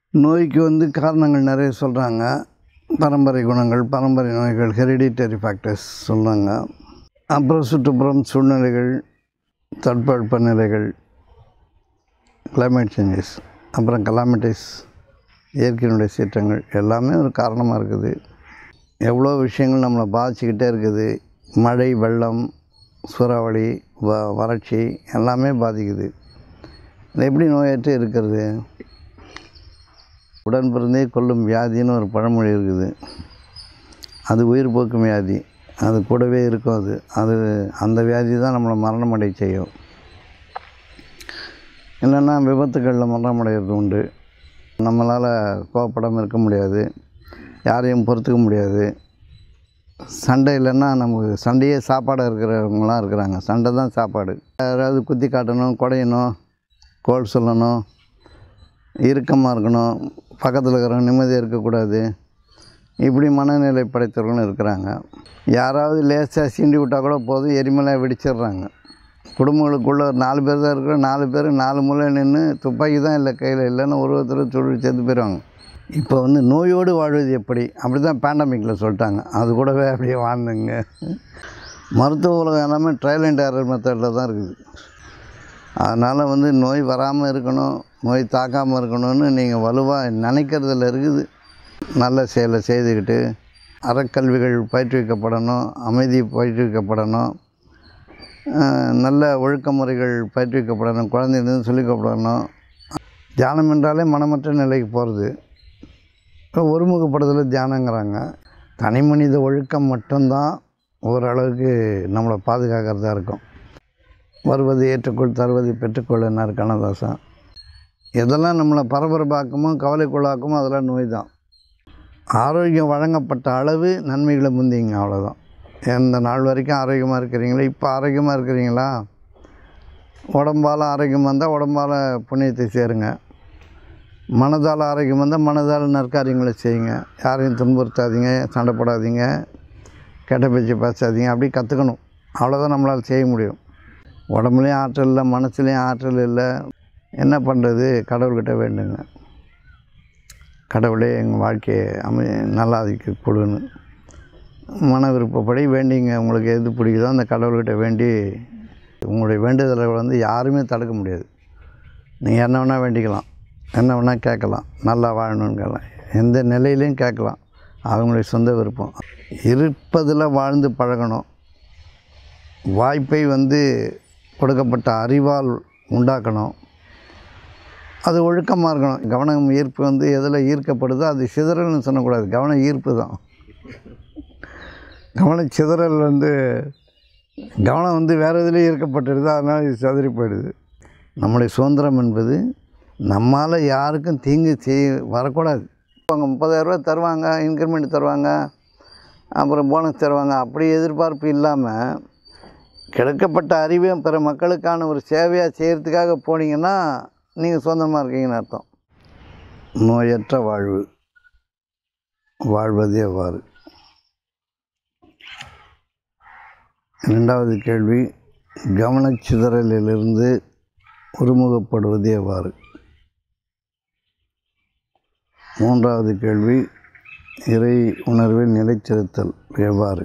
நோய்க்கு வந்து காரணங்கள் நிறைய சொல்கிறாங்க பரம்பரை குணங்கள் பரம்பரை நோய்கள் ஹெரிடிட்டரி ஃபேக்டர்ஸ் சொல்கிறாங்க அப்புறம் சுற்றுப்புறம் சூழ்நிலைகள் தட்பவெப்ப நிலைகள் climate சேஞ்சஸ் அப்புறம் கலாமிட்டிஸ் இயற்கையினுடைய சீற்றங்கள் எல்லாமே ஒரு காரணமாக இருக்குது எவ்வளோ விஷயங்கள் நம்மளை பாதிச்சுக்கிட்டே இருக்குது மழை வெள்ளம் சூறாவளி வ வறட்சி எல்லாமே பாதிக்குது இது எப்படி நோயற்று இருக்கிறது உடன் பிறந்தே கொல்லும் வியாதின்னு ஒரு பழமொழி இருக்குது அது உயிர் போக்கும் வியாதி அது கூடவே இருக்கும் அது அது அந்த வியாதி தான் நம்மளை மரணம் அடைய செய்யும் இல்லைன்னா விபத்துகளில் மரணம் அடைகிறது உண்டு நம்மளால் கோவப்படாமல் இருக்க முடியாது யாரையும் பொறுத்துக்க முடியாது சண்டை இல்லைன்னா நமக்கு சண்டையே சாப்பாடாக இருக்கிறவங்களாம் இருக்கிறாங்க சண்டை தான் சாப்பாடு யாராவது குத்தி காட்டணும் குடையணும் கோல் சொல்லணும் இறுக்கமாக இருக்கணும் பக்கத்தில் இருக்கிறவங்க நிம்மதியாக இருக்கக்கூடாது இப்படி மனநிலை படைத்தவர்களும் இருக்கிறாங்க யாராவது லேசாக சீண்டி விட்டால் கூட போதும் எரிமலையாக வெடிச்சிடுறாங்க குடும்பங்களுக்குள்ளே ஒரு நாலு பேர் தான் இருக்கிறோம் நாலு பேர் நாலு மூலை நின்று துப்பாக்கி தான் இல்லை கையில் இல்லைன்னு ஒரு ஒருத்தர் சொல்லி சேர்த்து போயிடுவாங்க இப்போ வந்து நோயோடு வாழ்வது எப்படி அப்படி தான் பேண்டமிக்கில் சொல்லிட்டாங்க அது கூடவே அப்படியே வாழ்ந்துங்க மருத்துவ உலகம் எல்லாமே ட்ரையல் அண்ட் எரர் மெத்தடில் தான் இருக்குது அதனால் வந்து நோய் வராமல் இருக்கணும் நோய் தாக்காமல் இருக்கணும்னு நீங்கள் வலுவாக நினைக்கிறதுல இருக்குது நல்ல செயலை செய்துக்கிட்டு அறக்கல்விகள் பயிற்றுவிக்கப்படணும் அமைதி பயிற்றுவிக்கப்படணும் அஹ் நல்ல ஒழுக்க முறைகள் பயிற்றுவிக்கப்படணும் குழந்தைலேருந்து சொல்லிக்கப்படணும் தியானம் என்றாலே மனமற்ற நிலைக்கு போகிறது இப்போ ஒருமுகப்படுதல் தியானங்கிறாங்க தனி மனித ஒழுக்கம் மட்டும்தான் ஓரளவுக்கு நம்மளை பாதுகாக்கிறதா இருக்கும் வருவது ஏற்றுக்கொள் தருவது பெற்றுக்கொள் என்னார் கண்ணதாசன் எதெல்லாம் நம்மளை பரபரப்பாக்குமோ கவலைக்குள்ளாக்குமோ அதெல்லாம் நோய் தான் ஆரோக்கியம் வழங்கப்பட்ட அளவு நன்மைகளை முந்திங்க அவ்வளோதான் எந்த நாள் வரைக்கும் ஆரோக்கியமாக இருக்கிறீங்களா இப்போ ஆரோக்கியமாக இருக்கிறீங்களா உடம்பால் ஆரோக்கியம் வந்தால் உடம்பால் புண்ணியத்தை சேருங்க மனதால் ஆரோக்கியம் வந்தால் மனதால் நற்காரியங்களை செய்யுங்க யாரையும் துன்புறுத்தாதீங்க சண்டை போடாதீங்க கெட்ட பேச்சு பேசாதீங்க அப்படி கற்றுக்கணும் அவ்வளோதான் நம்மளால் செய்ய முடியும் உடம்புலையும் ஆற்றல் இல்லை மனசுலேயும் ஆற்றல் இல்லை என்ன பண்ணுறது கடவுள்கிட்ட வேண்டுங்க கடவுளே எங்கள் வாழ்க்கையை அமை நல்லாதிக்க கொடுன்னு மன விருப்பப்படி வேண்டிங்க உங்களுக்கு எது பிடிக்குதோ அந்த கடவுள்கிட்ட வேண்டி உங்களுடைய வேண்டுதலை வந்து யாருமே தடுக்க முடியாது நீங்கள் என்ன வேணால் வேண்டிக்கலாம் என்ன வேணால் கேட்கலாம் நல்லா வாழணும்னு கேட்கலாம் எந்த நிலையிலையும் கேட்கலாம் அவங்களுடைய சொந்த விருப்பம் இருப்பதில் வாழ்ந்து பழகணும் வாய்ப்பை வந்து கொடுக்கப்பட்ட அறிவால் உண்டாக்கணும் அது ஒழுக்கமாக இருக்கணும் கவனம் ஈர்ப்பு வந்து எதில் ஈர்க்கப்படுதோ அது சிதறல்னு சொல்லக்கூடாது கவன ஈர்ப்பு தான் கவன சிதறல் வந்து கவனம் வந்து வேறு இதுலேயும் ஈர்க்கப்பட்டுடுது அதனால் இது சிதறி போயிடுது நம்முடைய சுதந்திரம் என்பது நம்மால் யாருக்கும் தீங்கு செய்ய வரக்கூடாது அவங்க முப்பதாயிரரூவா தருவாங்க இன்க்ரிமெண்ட் தருவாங்க அப்புறம் போனஸ் தருவாங்க அப்படி எதிர்பார்ப்பு இல்லாமல் கிடைக்கப்பட்ட அறிவையும் பிற மக்களுக்கான ஒரு சேவையாக செய்கிறதுக்காக போனீங்கன்னா நீங்கள் சொந்தமாக இருக்கீங்கன்னு அர்த்தம் நோயற்ற வாழ்வு வாழ்வது எவ்வாறு ரெண்டாவது கேள்வி கவனச்சிதறலிலிருந்து ஒருமுகப்படுவது எவ்வாறு மூன்றாவது கேள்வி இறை உணர்வில் நிலைத்திருத்தல் எவ்வாறு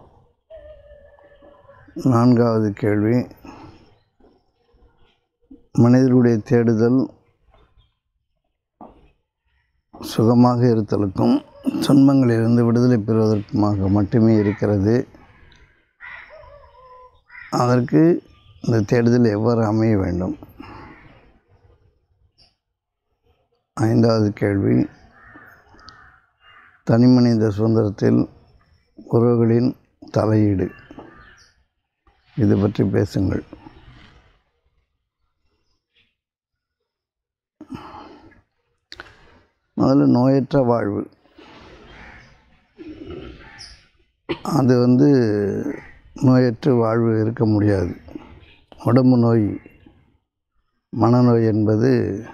நான்காவது கேள்வி மனிதர்களுடைய தேடுதல் சுகமாக இருத்தலுக்கும் துன்பங்களிலிருந்து விடுதலை பெறுவதற்குமாக மட்டுமே இருக்கிறது அதற்கு இந்த தேடுதல் எவ்வாறு அமைய வேண்டும் ஐந்தாவது கேள்வி தனிமனித சுதந்திரத்தில் உறவுகளின் தலையீடு இது பற்றி பேசுங்கள் முதல்ல நோயற்ற வாழ்வு அது வந்து நோயற்ற வாழ்வு இருக்க முடியாது உடம்பு நோய் மனநோய் என்பது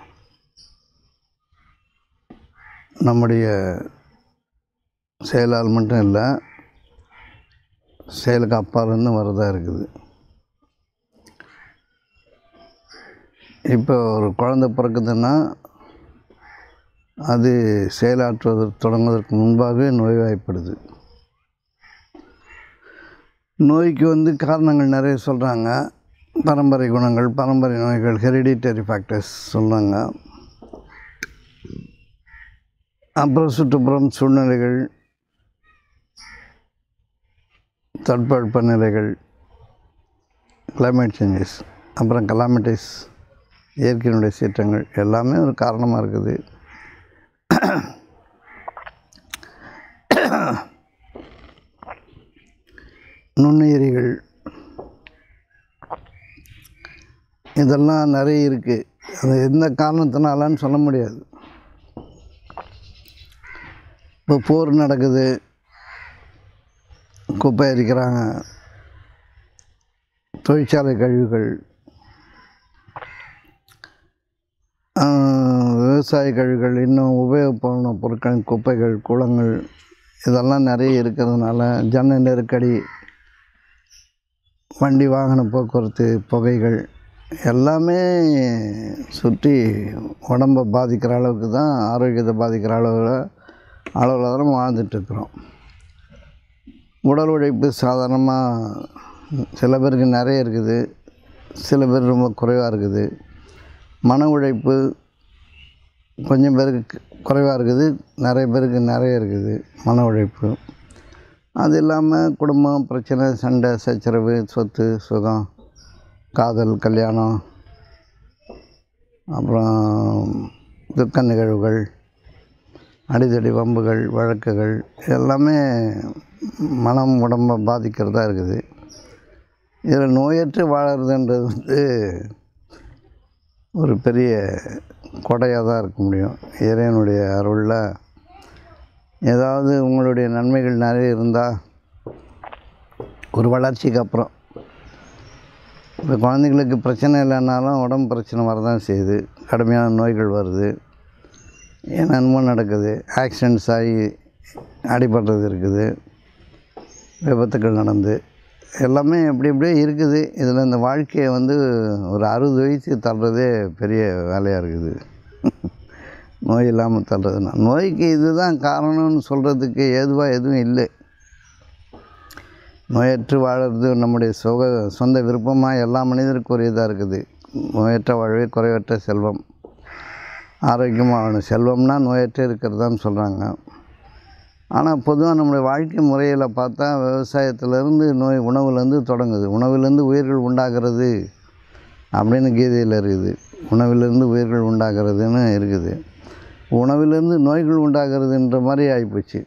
நம்முடைய செயலால் மட்டும் இல்லை செயலுக்கு அப்பாலேருந்து வரதா இருக்குது இப்போ ஒரு குழந்தை பிறக்குதுன்னா அது செயலாற்றுவதற்கு தொடங்குவதற்கு முன்பாகவே நோய்வாய்ப்படுது நோய்க்கு வந்து காரணங்கள் நிறைய சொல்கிறாங்க பரம்பரை குணங்கள் பரம்பரை நோய்கள் ஹெரிடிட்டரி ஃபேக்டர்ஸ் சொல்கிறாங்க அப்புறம் சுற்றுப்புறம் சூழ்நிலைகள் தட்பவெப்ப நிலைகள் கிளைமேட் சேஞ்சஸ் அப்புறம் கலாமிட்டிஸ் இயற்கையினுடைய சீற்றங்கள் எல்லாமே ஒரு காரணமாக இருக்குது நுண்ணுயிரிகள் இதெல்லாம் நிறைய இருக்குது அது எந்த காரணத்தினாலன்னு சொல்ல முடியாது இப்போ போர் நடக்குது குப்பை அரிக்கிறாங்க தொழிற்சாலை கழிவுகள் ஆஹ், விவசாய கழிவுகள் இன்னும் உபயோகப்படும் பொருட்களின் குப்பைகள் குளங்கள் இதெல்லாம் நிறைய இருக்கிறதுனால ஜன நெருக்கடி வண்டி வாகன போக்குவரத்து புகைகள் எல்லாமே சுற்றி உடம்பை பாதிக்கிற அளவுக்கு தான் ஆரோக்கியத்தை பாதிக்கிற அளவில் அளவில் தான் நம்ம வாழ்ந்துட்டுருக்குறோம் உடல் உழைப்பு சாதாரணமாக சில பேருக்கு நிறைய இருக்குது சில பேர் ரொம்ப குறைவாக இருக்குது மன உழைப்பு கொஞ்சம் பேருக்கு குறைவாக இருக்குது நிறைய பேருக்கு நிறைய இருக்குது மன உழைப்பு அது இல்லாமல் குடும்பம் பிரச்சனை சண்டை சச்சரவு சொத்து சுகம் காதல் கல்யாணம் அப்புறம் துக்க நிகழ்வுகள் அடிதடி வம்புகள் வழக்குகள் எல்லாமே மனம் உடம்பை பாதிக்கிறதா இருக்குது இதில் நோயற்று வாழறதுன்றது வந்து ஒரு பெரிய கொடையாக தான் இருக்க முடியும் இறைவனுடைய அருளில் ஏதாவது உங்களுடைய நன்மைகள் நிறைய இருந்தால் ஒரு வளர்ச்சிக்கு அப்புறம் இப்போ குழந்தைங்களுக்கு பிரச்சனை இல்லைன்னாலும் உடம்பு பிரச்சனை வரதான் செய்யுது கடுமையான நோய்கள் வருது என்னென்னமோ நடக்குது ஆக்சிடெண்ட்ஸ் ஆகி அடிபடுறது இருக்குது விபத்துக்கள் நடந்து எல்லாமே எப்படி எப்படியே இருக்குது இதில் இந்த வாழ்க்கையை வந்து ஒரு அறுபது வயசு தள்ளுறதே பெரிய வேலையாக இருக்குது நோய் இல்லாமல் தள்ளுறதுனா நோய்க்கு இதுதான் காரணம்னு சொல்கிறதுக்கு ஏதுவாக எதுவும் இல்லை நோயற்று வாழறது நம்முடைய சுக சொந்த விருப்பமாக எல்லா மனிதருக்கும் ஒரு இதாக இருக்குது நோயற்ற வாழ்வே குறைவற்ற செல்வம் ஆரோக்கியமாக வாழணும் செல்வம்னா நோயற்ற இருக்கிறதான்னு சொல்கிறாங்க ஆனால் பொதுவாக நம்முடைய வாழ்க்கை முறையில் பார்த்தா விவசாயத்திலேருந்து நோய் உணவுலேருந்து தொடங்குது உணவிலேருந்து உயிர்கள் உண்டாகிறது அப்படின்னு கீதையில் இருக்குது உணவிலிருந்து உயிர்கள் உண்டாகிறதுன்னு இருக்குது உணவிலிருந்து நோய்கள் உண்டாகிறதுன்ற மாதிரி ஆகிப்போச்சு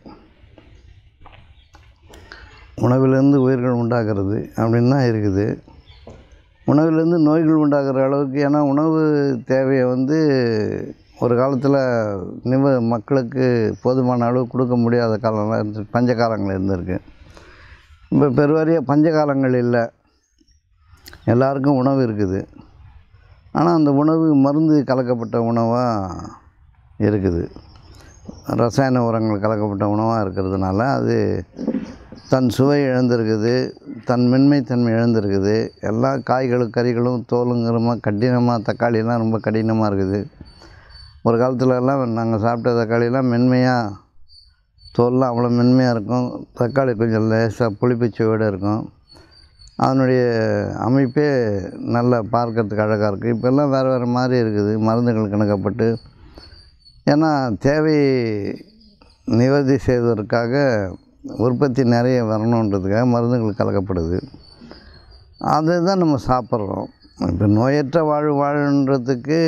உணவிலிருந்து உயிர்கள் உண்டாகிறது அப்படின்னு தான் இருக்குது உணவிலேருந்து நோய்கள் உண்டாகிற அளவுக்கு ஏன்னா உணவு தேவையை வந்து ஒரு காலத்தில் நிவ மக்களுக்கு போதுமான அளவு கொடுக்க முடியாத காலம்லாம் இருந்து பஞ்ச காலங்கள் இருந்திருக்கு இப்போ பெருவாரியாக பஞ்ச காலங்கள் இல்லை எல்லாருக்கும் உணவு இருக்குது ஆனால் அந்த உணவு மருந்து கலக்கப்பட்ட உணவாக இருக்குது ரசாயன உரங்கள் கலக்கப்பட்ட உணவாக இருக்கிறதுனால அது தன் சுவை இழந்திருக்குது தன் மென்மைத்தன்மை இழந்திருக்குது எல்லா காய்களும் கறிகளும் தோலுங்கிறமா கடினமாக தக்காளியெல்லாம் ரொம்ப கடினமாக இருக்குது ஒரு காலத்துல எல்லாம் நாங்கள் சாப்பிட்ட தக்காளியெல்லாம் மென்மையாக தோல்லாம் அவ்வளோ மென்மையாக இருக்கும் தக்காளி கொஞ்சம் லேசாக புளிப்புச்சுவையோடு இருக்கும் அதனுடைய அமைப்பே நல்லா பார்க்கறதுக்கு அழகாக இருக்குது இப்போல்லாம் வேறு வேறு மாதிரி இருக்குது மருந்துகள் கணக்கப்பட்டு ஏன்னா தேவை நிவர்த்தி செய்வதற்காக உற்பத்தி நிறைய வரணுன்றதுக்காக மருந்துகள் கலக்கப்படுது அதை தான் நம்ம சாப்பிட்றோம் இப்போ நோயற்ற வாழ்வு வாழன்றதுக்கு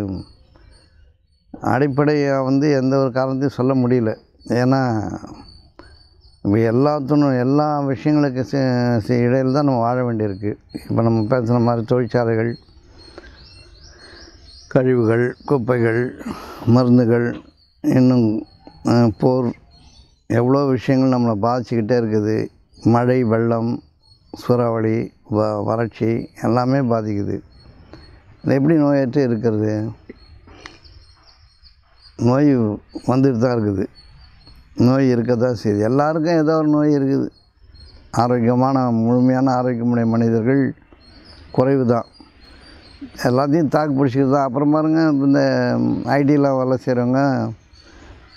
அடிப்படையாக வந்து எந்த ஒரு காரணத்தையும் சொல்ல முடியல ஏன்னா இப்போ எல்லாத்தினும் எல்லா விஷயங்களுக்கு சி- சி- இடையில் தான் நம்ம வாழ வேண்டியிருக்கு இப்போ நம்ம பேசுன மாதிரி தொழிற்சாலைகள் கழிவுகள் குப்பைகள் மருந்துகள் இன்னும் அஹ், போர் எவ்வளோ விஷயங்கள் நம்மளை பாதிச்சுக்கிட்டே இருக்குது மழை வெள்ளம் சூறாவளி வ வறட்சி எல்லாமே பாதிக்குது இது எப்படி நோயற்று இருக்கிறது நோய் வந்துட்டு தான் இருக்குது நோய் இருக்க தான் செய்யுது எல்லாருக்கும் ஏதோ ஒரு நோய் இருக்குது ஆரோக்கியமான முழுமையான ஆரோக்கியமுடைய மனிதர்கள் குறைவு தான் எல்லாத்தையும் தாக்கு பிடிச்சிக்கிட்டு தான் அப்புறம் பாருங்க இந்த ஐடியில் வேலை செய்கிறவங்க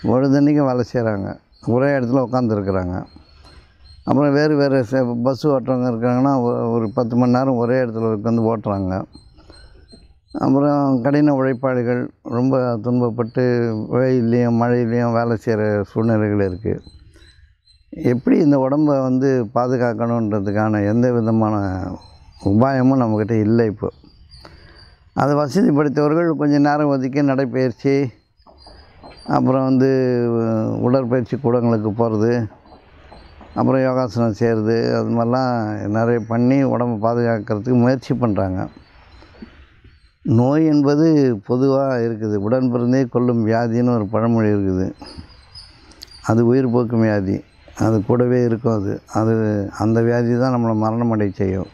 பொழுதன்னைக்கும் வேலை செய்கிறாங்க ஒரே இடத்துல உட்காந்துருக்குறாங்க அப்புறம் வேறு வேறு பஸ் ஓட்டுறவங்க இருக்கிறாங்கன்னா ஒ- ஒரு பத்து மணி நேரம் ஒரே இடத்துல உட்காந்து ஓட்டுறாங்க அப்புறம் கடின உழைப்பாளிகள் ரொம்ப துன்பப்பட்டு வெயிலையும் மழையிலையும் வேலை செய்கிற சூழ்நிலைகள் இருக்குது எப்படி இந்த உடம்பை வந்து பாதுகாக்கணுன்றதுக்கான எந்த விதமான உபாயமும் நம்மக்கிட்ட இல்லை இப்போ அதை வசதிப்படுத்தியவர்கள் கொஞ்சம் நேரம் ஒதுக்கி நடைப்பயிற்சி அப்புறம் வந்து அஹ், உடற்பயிற்சி கூடங்களுக்கு போகிறது அப்புறம் யோகாசனம் செய்கிறது அது மாதிரிலாம் நிறைய பண்ணி உடம்பை பாதுகாக்கிறதுக்கு முயற்சி பண்ணுறாங்க நோய் என்பது பொதுவாக இருக்குது உடன் பிறந்தே கொல்லும் வியாதின்னு ஒரு பழமொழி இருக்குது அது உயிர் போக்கும் வியாதி அது கூடவே இருக்கும் அது அது அந்த வியாதி தான் நம்மளை மரணம் அடைய செய்யும்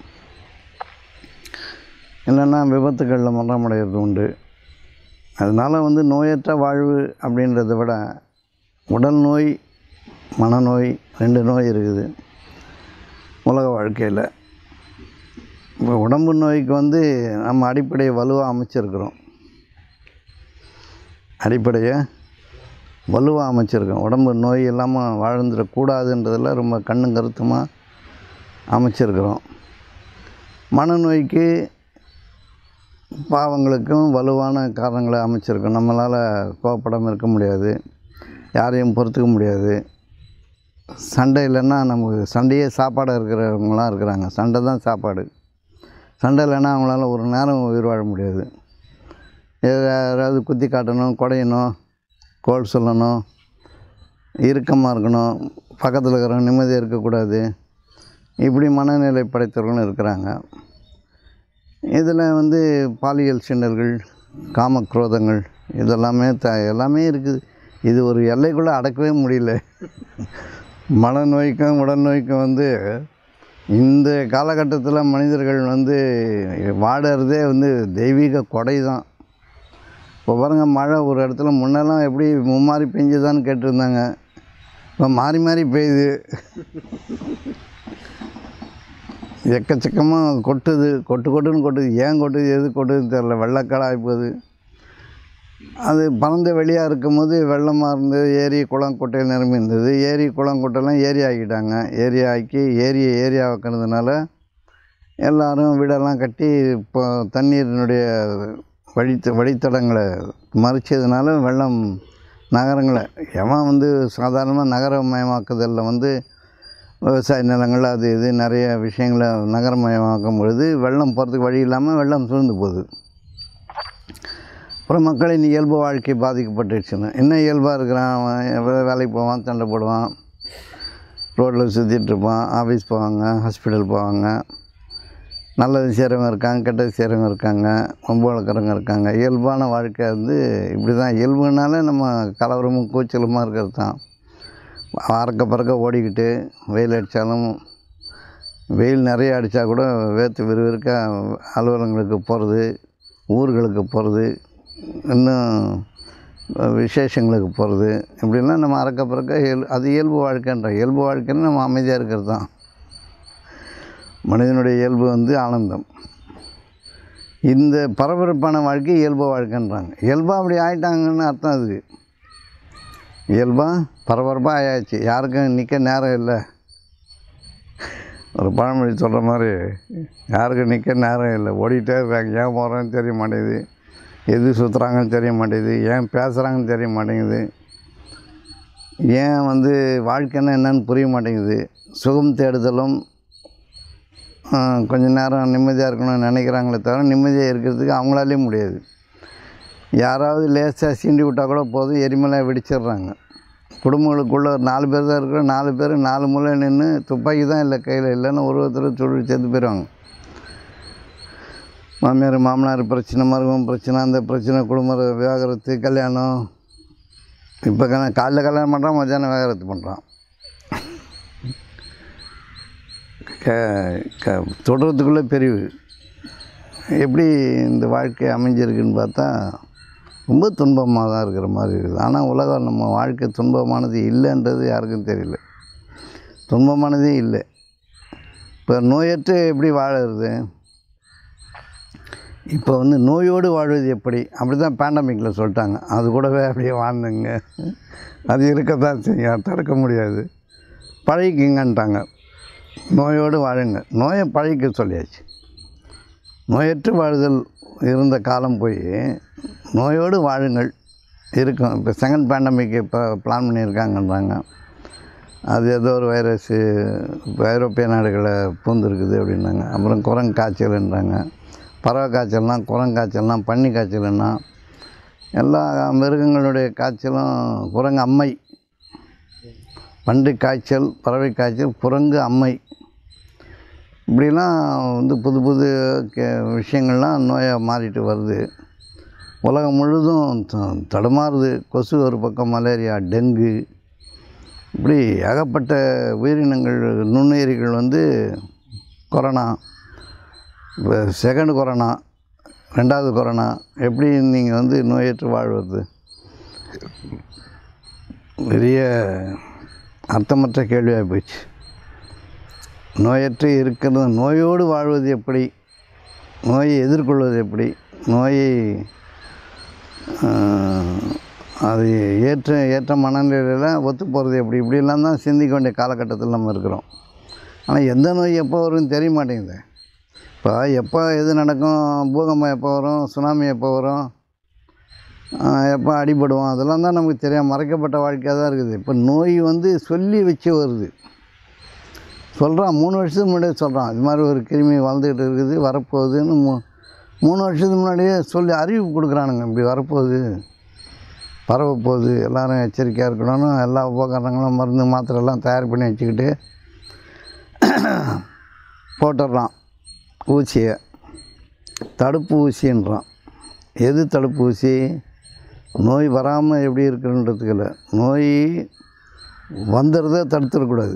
இல்லைன்னா விபத்துகளில் மரணம் அடைகிறது உண்டு அதனால் வந்து நோயற்ற வாழ்வு அப்படின்றத விட உடல் நோய் மனநோய் ரெண்டு நோய் இருக்குது உலக வாழ்க்கையில் இப்போ உடம்பு நோய்க்கு வந்து நம்ம அடிப்படையை வலுவாக அமைச்சிருக்கிறோம் அடிப்படையை வலுவாக அமைச்சிருக்கோம் உடம்பு நோய் இல்லாமல் வாழ்ந்துடக்கூடாதுன்றதில் ரொம்ப கண்ணும் கருத்துமாக அமைச்சிருக்கிறோம் மனநோய்க்கு பாவங்களுக்கும் வலுவான காரணங்களை அமைச்சிருக்கோம் நம்மளால் கோவப்படாமல் இருக்க முடியாது யாரையும் பொறுத்துக்க முடியாது சண்டை இல்லைன்னா நமக்கு சண்டையே சாப்பாடாக இருக்கிறவங்களாம் இருக்கிறாங்க சண்டை தான் சாப்பாடு சண்டை இல்லைன்னா அவங்களால ஒரு நேரம் உயிர் வாழ முடியாது யாராவது குத்தி காட்டணும் குடையணும் கோல் சொல்லணும் இறுக்கமாக இருக்கணும் பக்கத்தில் இருக்கிறவங்க நிம்மதியாக இருக்கக்கூடாது இப்படி மனநிலை படைத்தவர்களும் இருக்கிறாங்க இதில் வந்து பாலியல் சின்னர்கள் காமக்ரோதங்கள் இதெல்லாமே த எல்லாமே இருக்குது இது ஒரு எல்லைக்குள்ளே அடக்கவே முடியல மனநோய்க்கும் உடல் நோய்க்கும் வந்து இந்த காலகட்டத்தில் மனிதர்கள் வந்து வாடுறதே வந்து தெய்வீக கொடை தான் இப்போ பாருங்கள் மழை ஒரு இடத்துல முன்னெல்லாம் எப்படி மும்மாரி பெஞ்சுதான்னு கேட்டிருந்தாங்க இப்போ மாறி மாறி பெய்யுது எக்கச்சக்கமாக கொட்டுது கொட்டு கொட்டுன்னு கொட்டுது ஏன் கொட்டுது எது கொட்டுதுன்னு தெரில வெள்ளக்காடாகி போகுது அது பறந்த வெளியாக இருக்கும்போது வெள்ளமாக இருந்து ஏரி குளம் குட்டையில் நிரம்பி இருந்தது ஏரி குளம் குட்டைலாம் ஏரி ஆக்கிட்டாங்க ஏரி ஆக்கி ஏரியை ஏரியா வைக்கிறதுனால எல்லாரும் வீடெல்லாம் கட்டி இப்போ தண்ணீரினுடைய வழி வழித்தடங்களை மறிச்சதுனால வெள்ளம் நகரங்களை எவன் வந்து சாதாரணமாக நகரமயமாக்குதலில் வந்து விவசாய நிலங்கள் அது இது நிறைய விஷயங்களை நகரமயமாக்கும் பொழுது வெள்ளம் போகிறதுக்கு வழி இல்லாமல் வெள்ளம் சூழ்ந்து போகுது அப்புறம் மக்களின் இயல்பு வாழ்க்கை பாதிக்கப்பட்டுச்சுன்னு இன்னும் இயல்பாக இருக்கிறான் அவன் வே- வேலைக்கு போவான் சண்டை போடுவான் ரோட்டில் சுற்றிட்டு இருப்பான் ஆஃபீஸ் போவாங்க ஹாஸ்பிட்டல் போவாங்க நல்லது செய்கிறவங்க இருக்காங்க கெட்டது செய்கிறவங்க இருக்காங்க வம்பு வளர்க்குறவங்க இருக்காங்க இயல்பான வாழ்க்கை வந்து இப்படி தான் இயல்புனாலே நம்ம கலவரமும் கூச்சலுமா இருக்கிறது தான் அறக்க பறக்க ஓடிக்கிட்டு வெயில் அடித்தாலும் வெயில் நிறைய அடித்தா கூட வேர்த்து விறுவிறுக்க அலுவலகங்களுக்கு போகிறது ஊர்களுக்கு போகிறது இன்னும் விசேஷங்களுக்கு போகிறது இப்படிலாம் நம்ம அறக்க பறக்க இயல் அது இயல்பு வாழ்க்கைன்ற இயல்பு வாழ்க்கைன்னு நம்ம அமைதியாக இருக்கிறது தான் மனிதனுடைய இயல்பு வந்து ஆனந்தம் இந்த பரபரப்பான வாழ்க்கை இயல்பு வாழ்க்கைன்றாங்க இயல்பாக அப்படி ஆயிட்டாங்கன்னு அர்த்தம் அதுக்கு இயல்பாக பரபரப்பாக ஆயாச்சு யாருக்கும் நிற்க நேரம் இல்லை ஒரு பழமொழி சொல்கிற மாதிரி யாருக்கும் நிற்க நேரம் இல்லை ஓடிட்டே இருக்காங்க ஏன் போகிறோன்னு தெரிய மாட்டேங்குது எது சுற்றுறாங்கன்னு தெரிய மாட்டேங்குது ஏன் பேசுகிறாங்கன்னு தெரிய மாட்டேங்குது ஏன் வந்து வாழ்க்கைன்னா என்னன்னு புரிய மாட்டேங்குது சுகம் தேடுதலும் ஆ, கொஞ்ச நேரம் நிம்மதியாக இருக்கணும்னு நினைக்கிறாங்களே தவிர நிம்மதியாக இருக்கிறதுக்கு அவங்களாலே முடியாது யாராவது லேசாக சீண்டி விட்டால் கூட போதும் எரிமலையாக வெடிச்சிடுறாங்க குடும்பங்களுக்குள்ளே ஒரு நாலு பேர் தான் இருக்கிறோம் நாலு பேர் நாலு மூலை நின்று துப்பாக்கி தான் இல்லை கையில் இல்லைன்னு ஒரு ஒருத்தர் சொல்லி செத்து போயிடுவாங்க மாமியார் மாமனார் பிரச்சனை மருமம் பிரச்சனை அந்த பிரச்சனை குடும்ப விவாகரத்து கல்யாணம் இப்போ கல்யாண காலைல கல்யாணம் பண்ணுறான் மத்தியானம் விவாகரத்து பண்ணுறான் க க தொடரத்துக்குள்ளே பிரிவு எப்படி இந்த வாழ்க்கை அமைஞ்சிருக்குன்னு பார்த்தா ரொம்ப துன்பமாக தான் இருக்கிற மாதிரி இருக்குது ஆனால் உலகம் நம்ம வாழ்க்கை துன்பமானது இல்லைன்றது யாருக்கும் தெரியல துன்பமானதே இல்லை இப்போ நோயற்று எப்படி வாழறது இப்போ வந்து நோயோடு வாழ்வது எப்படி அப்படி தான் பேண்டமிக்கில் சொல்லிட்டாங்க அது கூடவே அப்படியே வாழ்ந்துங்க அது இருக்க தான் செய்யும் தடுக்க முடியாது பழகிக்கிங்கன்ட்டாங்க நோயோடு வாழுங்க நோயை பழகிக்க சொல்லியாச்சு நோயற்று வாழுதல் இருந்த காலம் போய் நோயோடு வாழுங்கள் இருக்கும் இப்போ செகண்ட் பேண்டமிக் இப்போ பிளான் பண்ணியிருக்காங்கன்றாங்க அது ஏதோ ஒரு வைரஸு இப்போ ஐரோப்பிய நாடுகளில் பூந்துருக்குது அப்படின்னாங்க அப்புறம் குரங்கு காய்ச்சல்ன்றாங்க பறவை காய்ச்சல்னால் குரங்கு காய்ச்சல்னால் பன்னி காய்ச்சல்னா எல்லா மிருகங்களுடைய காய்ச்சலும் குரங்கு அம்மை பன்றி காய்ச்சல் பறவை காய்ச்சல் குரங்கு அம்மை இப்படிலாம் வந்து புது புது கே விஷயங்கள்லாம் நோயாக மாறிட்டு வருது உலகம் முழுதும் த- தடுமாறுது கொசு ஒரு பக்கம் மலேரியா டெங்கு இப்படி ஏகப்பட்ட உயிரினங்கள் நுண்ணுயிரிகள் வந்து கொரோனா இப்போ செகண்ட் கொரோனா ரெண்டாவது கொரோனா எப்படி நீங்கள் வந்து நோயற்று வாழ்வது பெரிய அர்த்தமற்ற கேள்வியாக போச்சு நோயற்று இருக்கிறது நோயோடு வாழ்வது எப்படி நோயை எதிர்கொள்வது எப்படி நோயை ஆஹ், அது ஏற்ற ஏற்ற மனநிலையில் ஒத்து போகிறது எப்படி இப்படிலாம் தான் சிந்திக்க வேண்டிய காலகட்டத்தில் நம்ம இருக்கிறோம் ஆனால் எந்த நோய் எப்போ வரும்னு தெரிய மாட்டேங்குது இப்போ எப்போ எது நடக்கும் பூகம்பம் எப்போ வரும் சுனாமி எப்போ வரும் ஆஹ், எப்போ அடிபடுவோம் அதெல்லாம் தான் நமக்கு தெரியாம மறைக்கப்பட்ட வாழ்க்கையாக தான் இருக்குது இப்போ நோய் வந்து சொல்லி வச்சு வருது சொல்கிறான் மூணு வருஷத்துக்கு முன்னாடியே சொல்கிறான் இது மாதிரி ஒரு கிருமி வளர்ந்துக்கிட்டு இருக்குது வரப்போகுதுன்னு மூ மூணு வருஷத்துக்கு முன்னாடியே சொல்லி அறிவிப்பு கொடுக்குறானுங்க இப்படி வரப்போகுது பரவ போகுது எல்லோரும் எச்சரிக்கையாக இருக்கணும்னு எல்லா உபகரணங்களும் மருந்து மாத்திரை எல்லாம் தயார் பண்ணி வச்சுக்கிட்டு போட்டுடுறான் ஊசியை தடுப்பு ஊசின்றான் எது தடுப்பு ஊசி நோய் வராமல் எப்படி இருக்குன்றதுக்கு இல்லை நோய் வந்துடுறத தடுத்துடக்கூடாது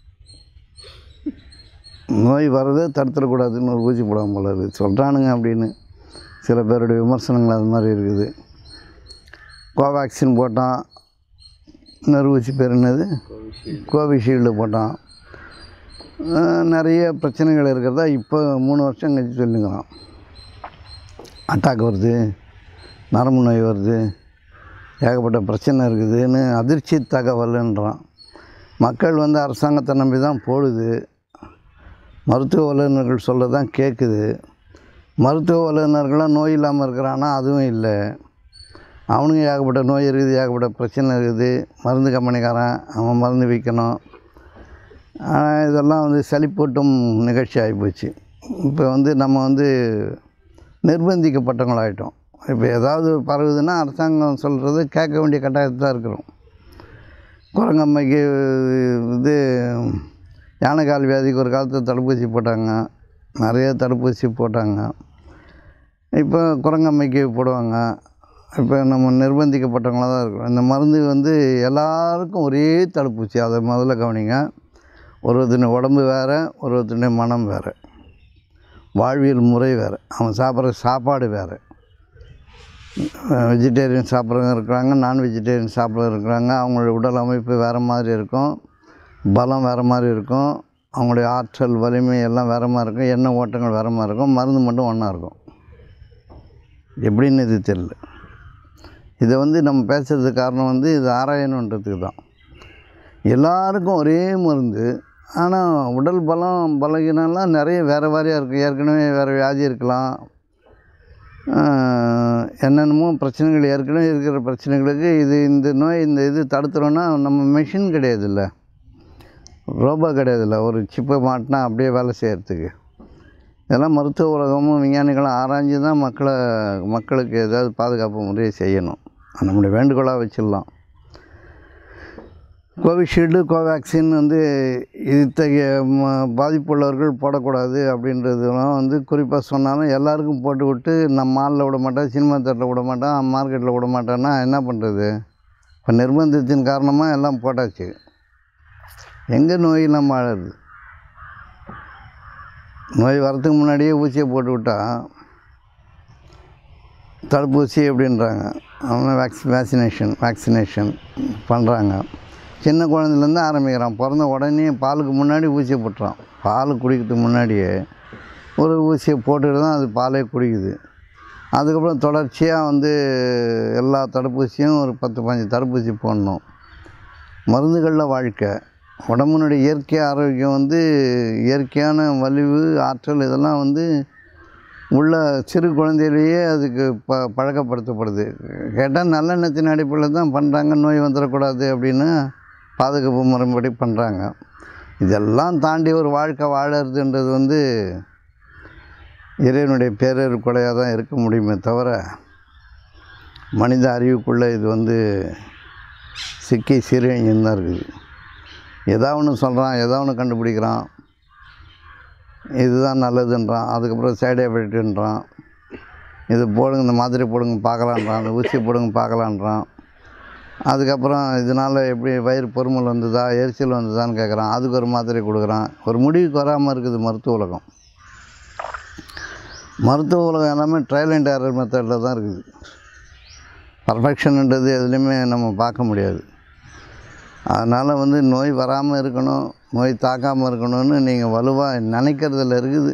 நோய் வர்றதை தடுத்துடக்கூடாதுன்னு ஒரு ஊசி போடாமல் போல இருக்குது சொல்கிறானுங்க அப்படின்னு சில பேருடைய விமர்சனங்கள் அது மாதிரி இருக்குது கோவேக்சின் போட்டான் இன்னொரு ஊசி பேர் என்னது கோவிஷீல்டு போட்டான் அஹ் நிறைய பிரச்சனைகள் இருக்கிறதா இப்போ மூணு வருஷம் கழிச்சு சொல்லுங்கிறான் அட்டாக் வருது நரம்பு நோய் வருது ஏகப்பட்ட பிரச்சனை இருக்குதுன்னு அதிர்ச்சி தகவல்ன்றான் மக்கள் வந்து அரசாங்கத்தை நம்பி தான் போடுது மருத்துவ வல்லுநர்கள் சொல்ல தான் கேட்குது மருத்துவ வல்லுநர்களாம் நோய் இல்லாமல் இருக்கிறானா அதுவும் இல்லை அவனுங்க ஏகப்பட்ட நோய் இருக்குது ஏகப்பட்ட பிரச்சனை இருக்குது மருந்து கம்பெனிக்காரன் அவன் மருந்து விற்கணும் ஆனால் இதெல்லாம் வந்து சளிப்பூட்டும் நிகழ்ச்சி ஆகிப்போச்சு இப்போ வந்து நம்ம வந்து நிர்பந்திக்கப்பட்டவங்களாயிட்டோம் இப்போ ஏதாவது பரவுதுன்னா அரசாங்கம் சொல்கிறது கேட்க வேண்டிய கட்டாயத்தில் தான் இருக்கிறோம் குரங்கம்மைக்கு இது யானைக்கால் வியாதிக்கு ஒரு காலத்தில் தடுப்பூசி போட்டாங்க நிறைய தடுப்பூசி போட்டாங்க இப்போ குரங்கம்மைக்கு போடுவாங்க இப்போ நம்ம நிர்பந்திக்கப்பட்டவங்களாக தான் இருக்கிறோம் இந்த மருந்து வந்து எல்லாருக்கும் ஒரே தடுப்பூசி அதை முதல்ல கவனிங்க ஒரு ஒருத்தனுடைய உடம்பு வேறு ஒரு ஒருத்தனுடைய மனம் வேறு வாழ்வியல் முறை வேறு அவன் சாப்பிட்ற சாப்பாடு வேறு வெஜிடேரியன் சாப்பிட்றவங்க இருக்கிறாங்க நான் வெஜிடேரியன் சாப்பிட்றவங்க இருக்கிறாங்க அவங்களுடைய உடல் அமைப்பு வேறு மாதிரி இருக்கும் பலம் வேறு மாதிரி இருக்கும் அவங்களுடைய ஆற்றல் வலிமை எல்லாம் வேறு மாதிரி இருக்கும் எண்ணெய் ஓட்டங்கள் வேறு மாதிரி இருக்கும் மருந்து மட்டும் ஒன்றா இருக்கும் எப்படின்னு இது தெரியல இதை வந்து நம்ம பேசுறதுக்கு காரணம் வந்து இது ஆராயணுன்றதுக்கு தான் எல்லாருக்கும் ஒரே மருந்து ஆனால் உடல் பலம் பலகீனம்லாம் நிறைய வேறு வேறையாக இருக்குது ஏற்கனவே வேறு வியாதி இருக்கலாம் ஆஹ் என்னென்னமோ பிரச்சனைகள் ஏற்கனவே இருக்கிற பிரச்சனைகளுக்கு இது இந்த நோய் இந்த இது தடுத்துறோன்னா நம்ம மெஷின் கிடையாதுல்ல ரோபோ கிடையாதுல்ல ஒரு சிப்பை மாட்டினா அப்படியே வேலை செய்கிறதுக்கு இதெல்லாம் மருத்துவ உலகமும் விஞ்ஞானிகளும் ஆராய்ஞ்சு தான் மக்களை மக்களுக்கு ஏதாவது பாதுகாப்பு முறையை செய்யணும் அது நம்முடைய வேண்டுகோளாக வச்சிடலாம் கோவிஷீல்டு கோவேக்சின் வந்து இத்தகைய ம- பாதிப்புள்ளவர்கள் போடக்கூடாது அப்படின்றதுலாம் வந்து குறிப்பாக சொன்னாலும் எல்லாருக்கும் போட்டு விட்டு நம்ம மாலில் விட மாட்டேன் சினிமா தேட்டரில் விட மாட்டான் மார்க்கெட்டில் விட மாட்டேன்னா என்ன பண்ணுறது இப்போ நிர்பந்தத்தின் காரணமாக எல்லாம் போட்டாச்சு எங்கே நோய் நம்ம ஆளுது நோய் வரதுக்கு முன்னாடியே ஊசியை போட்டு விட்டா தடுப்பூசி அப்படின்றாங்க அவங்க வேக்சி வேக்சினேஷன் வேக்சினேஷன் பண்ணுறாங்க சின்ன குழந்தைலேருந்து ஆரம்பிக்கிறான் பிறந்த உடனே பாலுக்கு முன்னாடி ஊசி போட்டுறான் பால் குடிக்கிறதுக்கு முன்னாடியே ஒரு ஊசியை போட்டுட்டு தான் அது பாலே குடிக்குது அதுக்கப்புறம் தொடர்ச்சியாக வந்து எல்லா தடுப்பூசியும் ஒரு பத்து பதினஞ்சு தடுப்பூசி போடணும் மருந்துகளில் வாழ்க்கை உடம்புனுடைய இயற்கை ஆரோக்கியம் வந்து இயற்கையான வலிவு ஆற்றல் இதெல்லாம் வந்து உள்ள சிறு குழந்தையிலேயே அதுக்கு ப பழக்கப்படுத்தப்படுது கேட்டால் நல்லெண்ணத்தின் அடிப்படையில் தான் பண்ணுறாங்க நோய் வந்துடக்கூடாது அப்படின்னு பாதுகாப்பு முறைப்படி பண்ணுறாங்க இதெல்லாம் தாண்டி ஒரு வாழ்க்கை வாழறதுன்றது வந்து இறைவனுடைய பேரர் கொலையாக தான் இருக்க முடியுமே தவிர மனித அறிவுக்குள்ளே இது வந்து சிக்கி சீரழிஞ்சுன்னு தான் இருக்குது எதா ஒன்று சொல்கிறான் எதா ஒன்று கண்டுபிடிக்கிறான் இதுதான் நல்லதுன்றான் அதுக்கப்புறம் சைடு எஃபெக்ட்டுன்றான் இது போடுங்க இந்த மாத்திரை போடுங்க பார்க்கலான்றான் அந்த ஊசி போடுங்க பார்க்கலான்றான் அதுக்கப்புறம் இதனால் எப்படி வயிறு பொறுமல் வந்ததா எரிச்சல் வந்ததான்னு கேட்குறான் அதுக்கு ஒரு மாத்திரை கொடுக்குறான் ஒரு முடிவுக்கு வராமல் இருக்குது மருத்துவ உலகம் மருத்துவ உலகம் எல்லாமே ட்ரையல் அண்ட் எரர் மெத்தடில் தான் இருக்குது பர்ஃபெக்ஷன்ன்றது எதுலேயுமே நம்ம பார்க்க முடியாது அதனால் வந்து நோய் வராமல் இருக்கணும் நோய் தாக்காமல் இருக்கணும்னு நீங்கள் வலுவாக நினைக்கிறதுல இருக்குது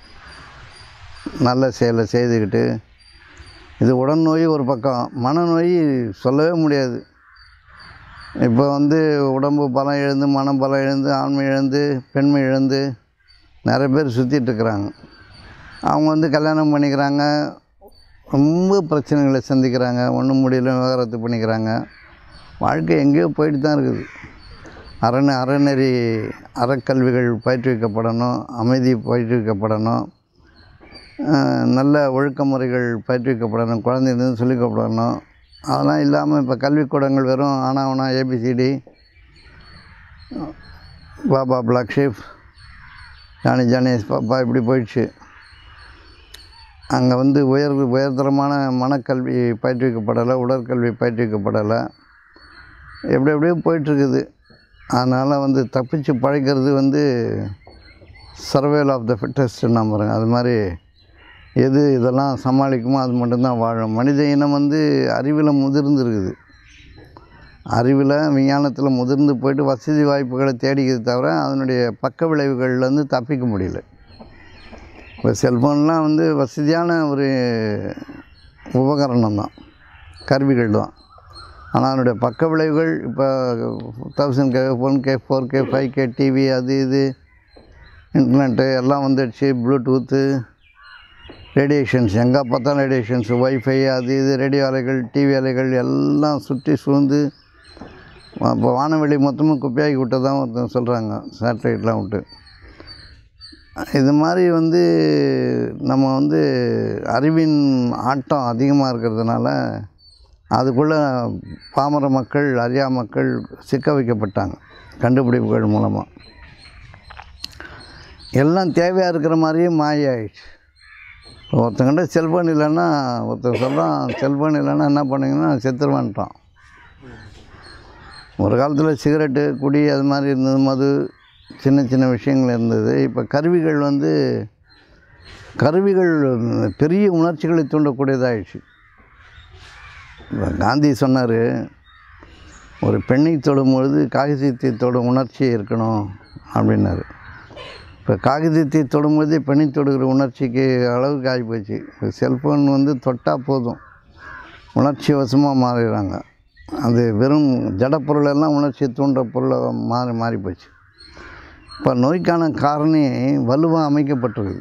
நல்ல செயலை செய்துக்கிட்டு இது உடல் நோய் ஒரு பக்கம் மனநோய் சொல்லவே முடியாது இப்போ வந்து உடம்பு பலம் இழந்து மனம் பலம் இழந்து ஆண்மை இழந்து பெண்மை இழந்து நிறைய பேர் சுற்றிட்டு இருக்கிறாங்க அவங்க வந்து கல்யாணம் பண்ணிக்கிறாங்க ரொம்ப பிரச்சனைகளை சந்திக்கிறாங்க ஒன்றும் முடியல விவகாரத்து பண்ணிக்கிறாங்க வாழ்க்கை எங்கேயோ போயிட்டு தான் இருக்குது அரண் அறநெறி அறக்கல்விகள் பயிற்றுவிக்கப்படணும் அமைதி பயிற்றுவிக்கப்படணும் அஹ் நல்ல ஒழுக்க முறைகள் பயிற்றுவிக்கப்படணும் குழந்தைலேருந்து சொல்லிக்கப்படணும் அதெல்லாம் இல்லாமல் இப்போ கல்விக்கூடங்கள் வெறும் ஆனாவனா ABCD Baba black sheep Johnny ஜானேஷ் பாப்பா இப்படி போயிடுச்சு அங்கே வந்து உயர் உயர்தரமான மனக்கல்வி பயிற்றுவிக்கப்படலை உடற்கல்வி பயிற்றுவிக்கப்படலை எப்படி எப்படியோ போயிட்டுருக்குது அதனால் வந்து தப்பிச்சு பழைக்கிறது வந்து சர்வேல் ஆஃப் த ஃபிட்டஸ்ட் நம்புகிறேன் அது மாதிரி எது இதெல்லாம் சமாளிக்குமோ அது மட்டும்தான் வாழும் மனித இனம் வந்து அறிவில் முதிர்ந்துருக்குது அறிவில் விஞ்ஞானத்தில் முதிர்ந்து போயிட்டு வசதி வாய்ப்புகளை தேடிக்கிறது தவிர அதனுடைய பக்க விளைவுகள்லேருந்து தப்பிக்க முடியல இப்போ செல்ஃபோன்லாம் வந்து வசதியான ஒரு உபகரணம் தான் கருவிகள் தான் ஆனால் அதனுடைய பக்க விளைவுகள் இப்போ thousand K one K four K five K TV அது இது இன்டர்நெட்டு எல்லாம் வந்துடுச்சு ப்ளூடூத்து ரேடியேஷன்ஸ் எங்கே பார்த்தாலும் ரேடியேஷன்ஸ் ஒய்ஃபை அது இது ரேடியோ அலைகள் டிவி அலைகள் எல்லாம் சுற்றி சூழ்ந்து இப்போ வானவெளி மொத்தமும் குப்பையாக்கி விட்டதான் ஒருத்தன் சொல்கிறாங்க சேட்டலைட்லாம் விட்டு இது மாதிரி வந்து நம்ம வந்து அறிவின் ஆட்டம் அதிகமாக இருக்கிறதுனால அதுக்குள்ளே பாமர மக்கள் அறியா மக்கள் சிக்க வைக்கப்பட்டாங்க கண்டுபிடிப்புகள் மூலமாக எல்லாம் தேவையாக இருக்கிற மாதிரியே மாய ஆயிடுச்சு ஒருத்தங்கிட்ட செல்ஃபோன் இல்லைன்னா ஒருத்தர் சொல்கிறான் செல்ஃபோன் இல்லைன்னா என்ன பண்ணுங்கன்னா செத்துருவான்ட்டான் ஒரு காலத்தில் சிகரெட்டு குடி அது மாதிரி இருந்தது மது சின்ன சின்ன விஷயங்கள் இருந்தது இப்போ கருவிகள் வந்து கருவிகள் பெரிய உணர்ச்சிகளை தூண்டக்கூடியதாகிடுச்சு இப்ப காந்தி சொன்னார் ஒரு பெண்ணை தொடும்பொழுது காகிதத்தை தொடும் உணர்ச்சி இருக்கணும் அப்படின்னாரு இப்போ காகிதத்தை தொடும்போது பெண்ணை தொடுகிற உணர்ச்சிக்கு அளவுக்கு ஆகிப்போச்சு இப்போ செல்ஃபோன் வந்து தொட்டால் போதும் உணர்ச்சி வசமாக மாறிடுறாங்க அது வெறும் ஜடப்பொருள் எல்லாம் உணர்ச்சி தூண்டுற பொருளை மாறி மாறி போச்சு இப்போ நோய்க்கான காரணி வலுவாக அமைக்கப்பட்டிருக்கு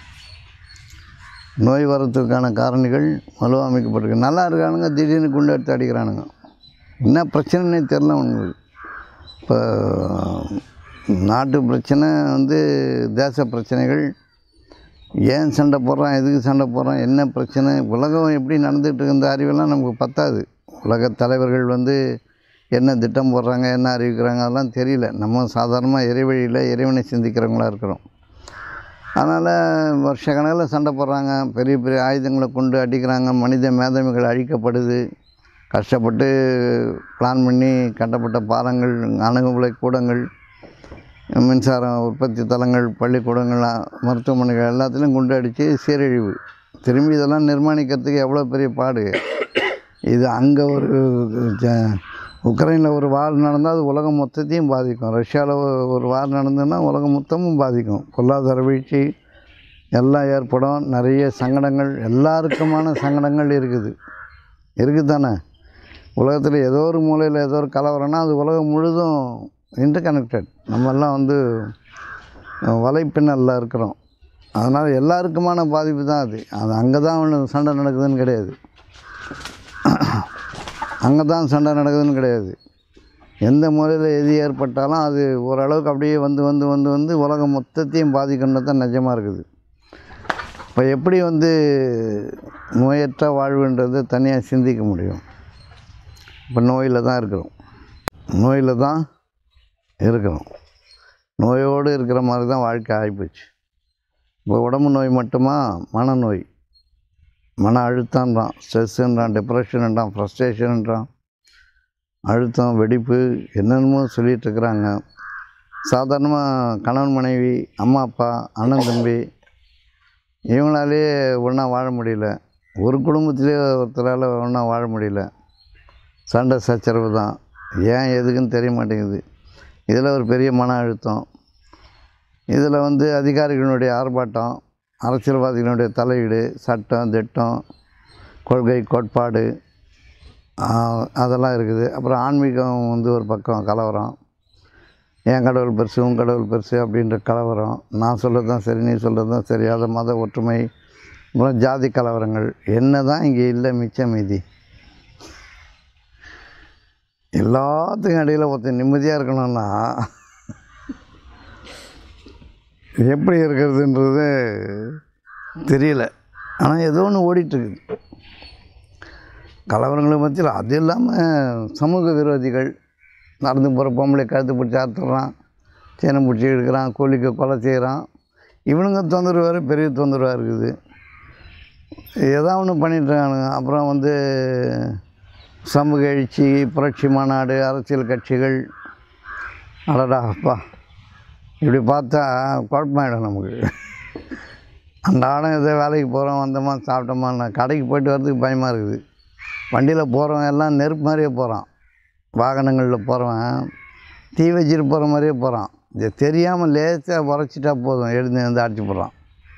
நோய் வர்றதுக்கான காரணிகள் வலுவாக அமைக்கப்பட்டிருக்கு நல்லா இருக்கானுங்க திடீர்னு குண்டு எடுத்து அடிக்கிறானுங்க என்ன பிரச்சனைனே தெரில அவங்களுக்கு இப்போ நாட்டு பிரச்சனை வந்து தேச பிரச்சனைகள் ஏன் சண்டை போடுறான் எதுக்கு சண்டை போடுறான் என்ன பிரச்சனை உலகம் எப்படி நடந்துகிட்டு இருக்க இந்த அறிவெல்லாம் நமக்கு பத்தாது உலக தலைவர்கள் வந்து என்ன திட்டம் போடுறாங்க என்ன அறிவிக்கிறாங்க அதெல்லாம் தெரியல நம்ம சாதாரணமாக இறைவழியில் இறைவனை சிந்திக்கிறவங்களா இருக்கிறோம் அதனால் வருஷ கணக்கில் சண்டை போடுறாங்க பெரிய பெரிய ஆயுதங்களை கொண்டு அடிக்கிறாங்க மனித மேதமைகள் அழிக்கப்படுது கஷ்டப்பட்டு பிளான் பண்ணி கட்டப்பட்ட பாலங்கள் அணுகுமுறை கூடங்கள் மின்சாரம் உற்பத்தி தலங்கள் பள்ளிக்கூடங்கள் மருத்துவமனைகள் எல்லாத்துலேயும் குண்டு அடித்து சீரழிவு திரும்பி இதெல்லாம் நிர்மாணிக்கிறதுக்கு எவ்வளோ பெரிய பாடு இது அங்கே ஒரு ஜ- உக்ரைனில் ஒரு வார் நடந்தால் அது உலகம் மொத்தத்தையும் பாதிக்கும் ரஷ்யாவில் ஒரு வார் நடந்ததுன்னா உலகம் மொத்தமும் பாதிக்கும் பொருளாதார வீழ்ச்சி எல்லாம் ஏற்படும் நிறைய சங்கடங்கள் எல்லாருக்குமான சங்கடங்கள் இருக்குது இருக்குது தானே உலகத்தில் ஏதோ ஒரு மூலையில் ஏதோ ஒரு கலவரம்னா அது உலகம் முழுதும் இன்டர் கனெக்டட் நம்மெல்லாம் வந்து அஹ், வலைப்பின்னலில் இருக்கிறோம் அதனால் எல்லாருக்குமான பாதிப்பு தான் அது அது அங்கே தான் ஒன்று சண்டை நடக்குதுன்னு கிடையாது அங்கே தான் சண்டை நடக்குதுன்னு கிடையாது எந்த முறையில் எது ஏற்பட்டாலும் அது ஓரளவுக்கு அப்படியே வந்து வந்து வந்து வந்து உலகம் மொத்தத்தையும் பாதிக்கணும்னு தான் நிஜமாக இருக்குது இப்போ எப்படி வந்து நோயற்ற வாழ்வுன்றது தனியாக சிந்திக்க முடியும் இப்போ நோயில் தான் இருக்கிறோம் நோயில் தான் இருக்கிறோம் நோயோடு இருக்கிற மாதிரி தான் வாழ்க்கை ஆகிப்போச்சு இப்போ உடம்பு நோய் மட்டுமா மனநோய் மன அழுத்தம்ன்றான் ஸ்ட்ரெஸ்ஸுன்றான் டிப்ரெஷன்ன்றான் ஃப்ரஸ்ட்ரேஷன்ன்றான் அழுத்தம் வெடிப்பு என்னென்னமோ சொல்லிகிட்டு இருக்கிறாங்க சாதாரணமாக கணவன் மனைவி அம்மா அப்பா அண்ணன் தம்பி இவங்களாலே ஒன்றா வாழ முடியல ஒரு குடும்பத்திலே ஒருத்தரால் ஒன்றா வாழ முடியல சண்டை சச்சரவு தான் ஏன் எதுக்குன்னு தெரிய மாட்டேங்குது இதில் ஒரு பெரிய மன அழுத்தம் இதில் வந்து அதிகாரிகளுடைய ஆர்ப்பாட்டம் அரசியல்வாதிகளுடைய தலையீடு சட்டம் திட்டம் கொள்கை கோட்பாடு ஆஹ், அதெல்லாம் இருக்குது அப்புறம் ஆன்மீகம் வந்து ஒரு பக்கம் கலவரம் என் கடவுள் பெருசு உன் கடவுள் பெருசு அப்படின்ற கலவரம் நான் சொல்கிறது தான் சரி நீ சொல்கிறது தான் சரி அதை மத ஒற்றுமை அப்புறம் ஜாதி கலவரங்கள் என்ன தான் இங்கே இல்லை மிச்சம் மீதி எல்லாத்துக்கும் இடையில் ஒருத்தன் நிம்மதியாக இருக்கணும்னா எப்படி இருக்கிறதுன்றது தெரியல ஆனால் ஏதோ ஒன்று ஓடிட்டுருக்குது கலவரங்களை மத்தியில் அது இல்லாமல் சமூக விரோதிகள் நடந்து போகிற பொம்பளை கழுத்து பிடிச்சி அறுத்துறான் சேனை பிடிச்சி எடுக்கிறான் கூலிக்கு கொலை செய்கிறான் இவனுங்க தொந்தரவு வேறு பெரிய தொந்தரவாக இருக்குது ஏதோ ஒன்று பண்ணிட்டுருக்கானுங்க அப்புறம் வந்து சமூக எழுச்சி புரட்சி மாநாடு அரசியல் கட்சிகள் அடடா அப்பா இப்படி பார்த்தா குழப்பமாயிடும் நமக்கு அன்றாடம் ஏதோ வேலைக்கு போகிறோம் வந்தோமா சாப்பிட்டோமா நான் கடைக்கு போயிட்டு வரதுக்கு பயமாக இருக்குது வண்டியில் போகிறவன் எல்லாம் நெருப்பு மாதிரியே போகிறான் வாகனங்களில் போகிறவன் தீ வச்சுட்டு போகிற மாதிரியே போகிறான் இது தெரியாமல் லேசாக உரைச்சிட்டா போதும் எழுந்து வந்து அடிச்சு போடுறான்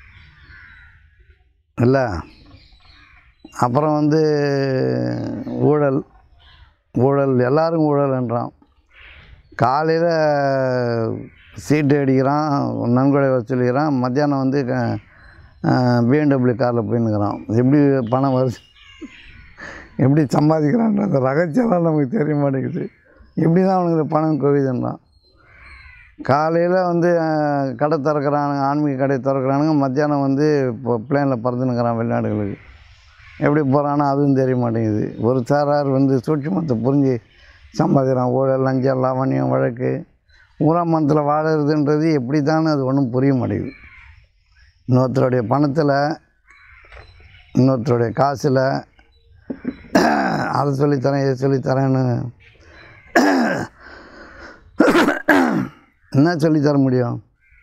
இல்லை அப்புறம் வந்து ஊழல் ஊழல் எல்லாரும் ஊழல்ன்றான் காலையில் சீட்டு அடிக்கிறான் நன்கொடை வசூலிக்கிறான் மத்தியானம் வந்து பிஎன்டபிள்யூ காரில் போயின்னுக்கிறான் எப்படி பணம் வருது எப்படி சம்பாதிக்கிறான்ற அந்த ரகசியம்லாம் நமக்கு தெரிய மாட்டேங்குது எப்படி தான் அவனுக்கு பணம் குவிதுன்றான் காலையில் வந்து அஹ், கடை திறக்கிறானுங்க ஆன்மீக கடை திறக்கிறானுங்க மத்தியானம் வந்து இப்போ பிளேனில் பறந்துனுக்கிறான் வெளிநாடுகளுக்கு எப்படி போகிறானோ அதுவும் தெரிய மாட்டேங்குது ஒரு சாரார் வந்து சூட்சுமத்தை புரிஞ்சு சம்பாதிக்கிறான் ஊழல் லஞ்சம் லாவணியம் வழக்கு ஊராமந்தத்தில் வாழறதுன்றது எப்படி தானே அது ஒன்றும் புரிய மாட்டேங்குது இன்னொருத்தருடைய பணத்தில் இன்னொருத்தருடைய காசில் அதை சொல்லித்தரேன் இதை சொல்லித்தரேன்னு என்ன சொல்லித்தர முடியும்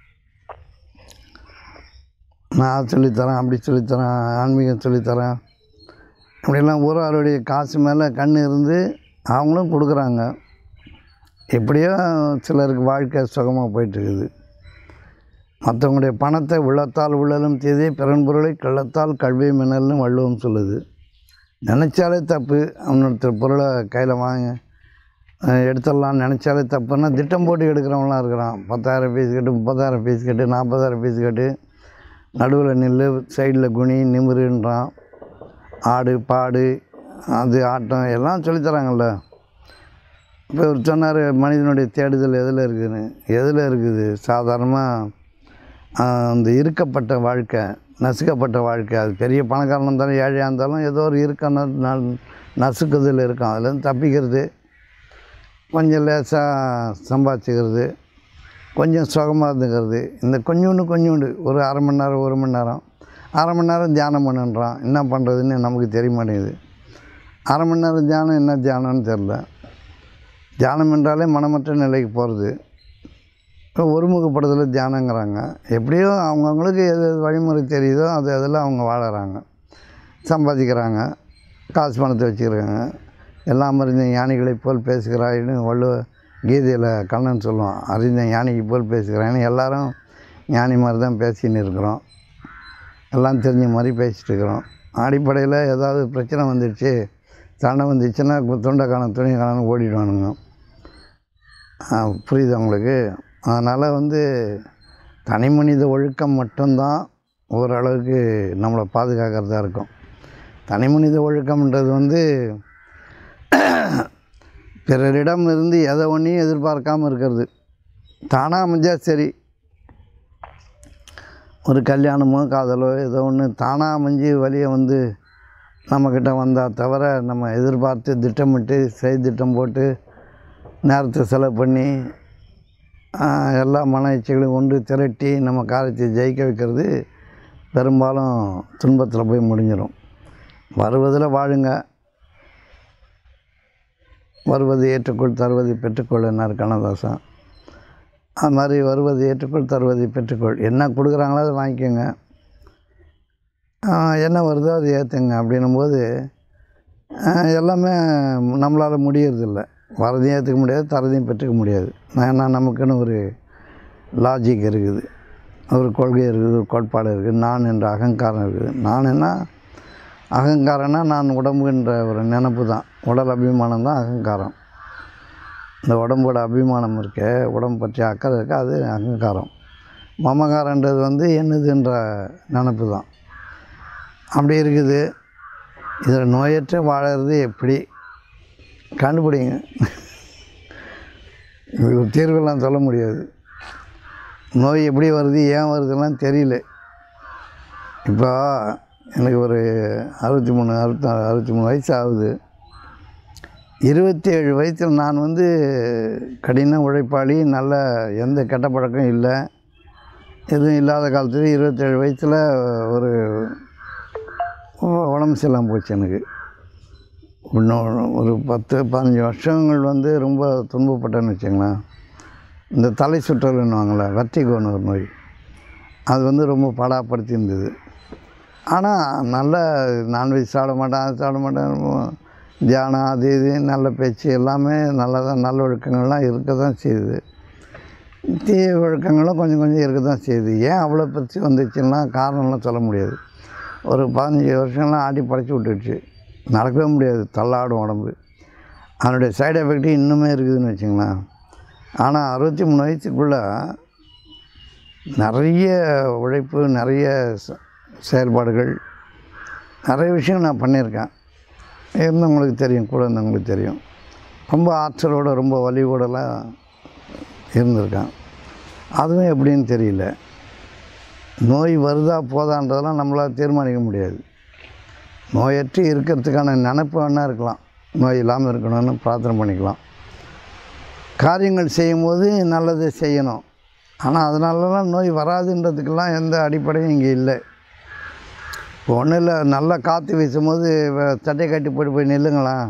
நான் அதை சொல்லித்தரேன் அப்படி சொல்லித்தரேன் ஆன்மீகம் சொல்லித்தரேன் இப்படிலாம் ஒரு ஆளுடைய காசு மேலே கண் இருந்து அவங்களும் கொடுக்குறாங்க எப்படியோ சிலருக்கு வாழ்க்கை சுகமாக போயிட்டுருக்குது மற்றவங்களுடைய பணத்தை உள்ளத்தால் உள்ளலும் தீதி பிறன் பொருளை கள்ளத்தால் கல்வி மின்னல்னு வள்ளுவம் சொல்லுது நினச்சாலே தப்பு அவனொருத்தர் பொருளை கையில் வாங்க அஹ் எடுத்துடலாம்னு நினச்சாலே தப்புன்னா திட்டம் போட்டு எடுக்கிறவங்களாம் இருக்கிறான் பத்தாயிரம் பீஸ் கட்டு முப்பதாயிரம் பீஸ் கட்டு நாற்பதாயிரம் பீஸ் கட்டு நடுவில் நில்லு சைடில் குனி நிமிருன்றான் ஆடு பாடு அது ஆட்டம் எல்லாம் சொல்லித்தராங்கல்ல இப்போ ஒரு சொன்னார் மனிதனுடைய தேடுதல் எதில் இருக்குதுன்னு எதில் இருக்குது சாதாரணமாக அந்த இருக்கப்பட்ட வாழ்க்கை நசுக்கப்பட்ட வாழ்க்கை அது பெரிய பணக்காரனாக இருந்தாலும் ஏழையாக இருந்தாலும் ஏதோ ஒரு இருக்க ந- ந- நசுக்குதல் இருக்கும் அதுலேருந்து தப்பிக்கிறது கொஞ்சம் லேசாக சம்பாதிச்சுக்கிறது கொஞ்சம் சுகமாக இருந்துக்கிறது இந்த கொஞ்சோண்டு கொஞ்சோண்டு ஒரு அரை மணி நேரம் ஒரு மணி நேரம் அரை மணி நேரம் தியானம் பண்ணுன்றான் என்ன பண்ணுறதுன்னு நமக்கு தெரிய மாட்டேங்குது அரை மணி நேரம் தியானம் என்ன தியானம்னு தெரில தியானம் என்றாலே மனமற்ற நிலைக்கு போகிறது இப்போ ஒருமுகப்படுதல் தியானங்கிறாங்க எப்படியோ அவங்கவுங்களுக்கு எது எது வழிமுறை தெரியுதோ அது அதில் அவங்க வாழறாங்க சம்பாதிக்கிறாங்க காசு பணத்தை வச்சுக்கிறாங்க எல்லாம் அறிந்த ஞானிகளைப் போல் பேசுகிறாயின்னு வள்ளுவ கீதையில் கண்ணன் சொல்லுவான் அறிந்த ஞானிக்கு போல் பேசுகிறான்னு எல்லாரும் ஞானி மாதிரி தான் பேசின்னு இருக்கிறோம் எல்லாம் தெரிஞ்ச மாதிரி பேசிட்டு இருக்கிறோம் அடிப்படையில் ஏதாவது பிரச்சனை வந்துடுச்சு சண்டை வந்துச்சுன்னா துண்டை காணும் துணி காணும் ஓடிடுவானுங்க ஆ, புரியுது உங்களுக்கு அதனால் வந்து தனி மனித ஒழுக்கம் மட்டும்தான் ஓரளவுக்கு நம்மளை பாதுகாக்கிறதா இருக்கும் தனி மனித ஒழுக்கம்ன்றது வந்து பிறரிடம் இருந்து எதை ஒன்றையும் எதிர்பார்க்காம இருக்கிறது தானாக அமைஞ்சா சரி ஒரு கல்யாணமோ காதலோ ஏதோ ஒன்று தானாக அமைஞ்சு வழியை வந்து நம்மக்கிட்ட வந்தால் தவிர நம்ம எதிர்பார்த்து திட்டமிட்டு செய் திட்டம் போட்டு நேரத்தை செலவு பண்ணி ஆஹ், எல்லா மன இச்சைகளையும் ஒன்று திரட்டி நம்ம காரியத்தை ஜெயிக்க வைக்கிறது பெரும்பாலும் துன்பத்தில் போய் முடிஞ்சிடும் வருவதில் வாழுங்க வருவது ஏற்றுக்கொள் தருவதை பெற்றுக்கொள் என்னார் கண்ணதாசன் அது மாதிரி வருவது ஏற்றுக்கொள் தருவதை பெற்றுக்கொள் என்ன கொடுக்குறாங்களோ அதை வாங்கிக்கோங்க ஆஹ், என்ன வருதோ அதை ஏற்றுங்க அப்படின்னும்போது ஆஹ், எல்லாமே நம்மளால் முடியறதில்ல வரதையும் ஏற்றுக்க முடியாது தரதையும் பெற்றுக்க முடியாது ஏன்னா நமக்குன்னு ஒரு லாஜிக் இருக்குது ஒரு கொள்கை இருக்குது ஒரு கோட்பாடு இருக்குது நான் என்ற அகங்காரம் இருக்குது நான் என்ன அகங்காரம்னா நான் உடம்புன்ற ஒரு நினப்பு தான் உடல் அபிமானம் தான் அகங்காரம் இந்த உடம்போட அபிமானம் இருக்கே உடம்பு பற்றி அக்கறை இருக்கு அது அகங்காரம் மமகாரன்றது வந்து என்னதுன்ற நினப்பு தான் அப்படி இருக்குது இதில் நோயற்ற வாழறது எப்படி கண்டுபிடிங்க இதுக்கு ஒரு தீர்வெல்லாம் சொல்ல முடியாது நோய் எப்படி வருது ஏன் வருதுலாம் தெரியல இப்போ எனக்கு ஒரு அறுபத்தி மூணு அறுபத்தி அறுபத்தி மூணு வயசு ஆகுது இருபத்தி ஏழு வயசில் நான் வந்து கடின உழைப்பாளி நல்ல எந்த கெட்ட பழக்கம் இல்லை எதுவும் இல்லாத காலத்தில் இருபத்தேழு வயசில் ஒரு உடம்பு சரியில்லாமல் போச்சு எனக்கு இன்னும் ஒரு பத்து பதினஞ்சு வருஷங்கள் வந்து ரொம்ப துன்பப்பட்டேன்னு வச்சுங்களேன் இந்த தலை சுற்றல்னுவாங்களே வெர்டிகோன்னு ஒரு நோய் அது வந்து ரொம்ப பாடாப்படுத்தி இருந்தது ஆனால் நல்ல நான்வெஜ் சாப்பிட மாட்டேன் அது சாப்பிட மாட்டேன் தியானம் அது இது நல்ல பேச்சு எல்லாமே நல்லதான் நல்ல ஒழுக்கங்கள்லாம் இருக்க தான் செய்யுது தீய ஒழுக்கங்களும் கொஞ்சம் கொஞ்சம் இருக்க தான் செய்யுது ஏன் அவ்வளோ பிரச்சனை வந்துச்சுன்னா காரணம்லாம் சொல்ல முடியாது ஒரு பதினஞ்சு வருஷம்லாம் ஆட்டி படைச்சி விட்டுடுச்சு நடக்கவே முடியாது தள்ளாடும் உடம்பு அதனுடைய சைடு எஃபெக்ட் இன்னுமே இருக்குதுன்னு வச்சுங்களேன் ஆனால் அறுபத்தி மூணு வயசுக்குள்ளே நிறைய உழைப்பு நிறைய ச- செயல்பாடுகள் நிறைய விஷயம் நான் பண்ணியிருக்கேன் இருந்தவங்களுக்கு தெரியும் கூட இருந்தவங்களுக்கு தெரியும் ரொம்ப ஆற்றலோட ரொம்ப வலியோடலாம் இருந்திருக்கேன் அதுவும் எப்படின்னு தெரியல நோய் வருதா போதான்றதெல்லாம் நம்மளால் தீர்மானிக்க முடியாது நோயற்று இருக்கிறதுக்கான நினப்பு வேணா இருக்கலாம் நோய் இல்லாமல் இருக்கணும்னு பிரார்த்தனை பண்ணிக்கலாம் காரியங்கள் செய்யும்போது நல்லதை செய்யணும் ஆனால் அதனாலலாம் நோய் வராதுன்றதுக்கெல்லாம் எந்த அடிப்படையும் இங்கே இல்லை இப்போ ஒன்றும் இல்லை நல்லா காற்று வீசும்போது வ- சட்டையை கட்டி போட்டு போய் நில்லுங்களேன்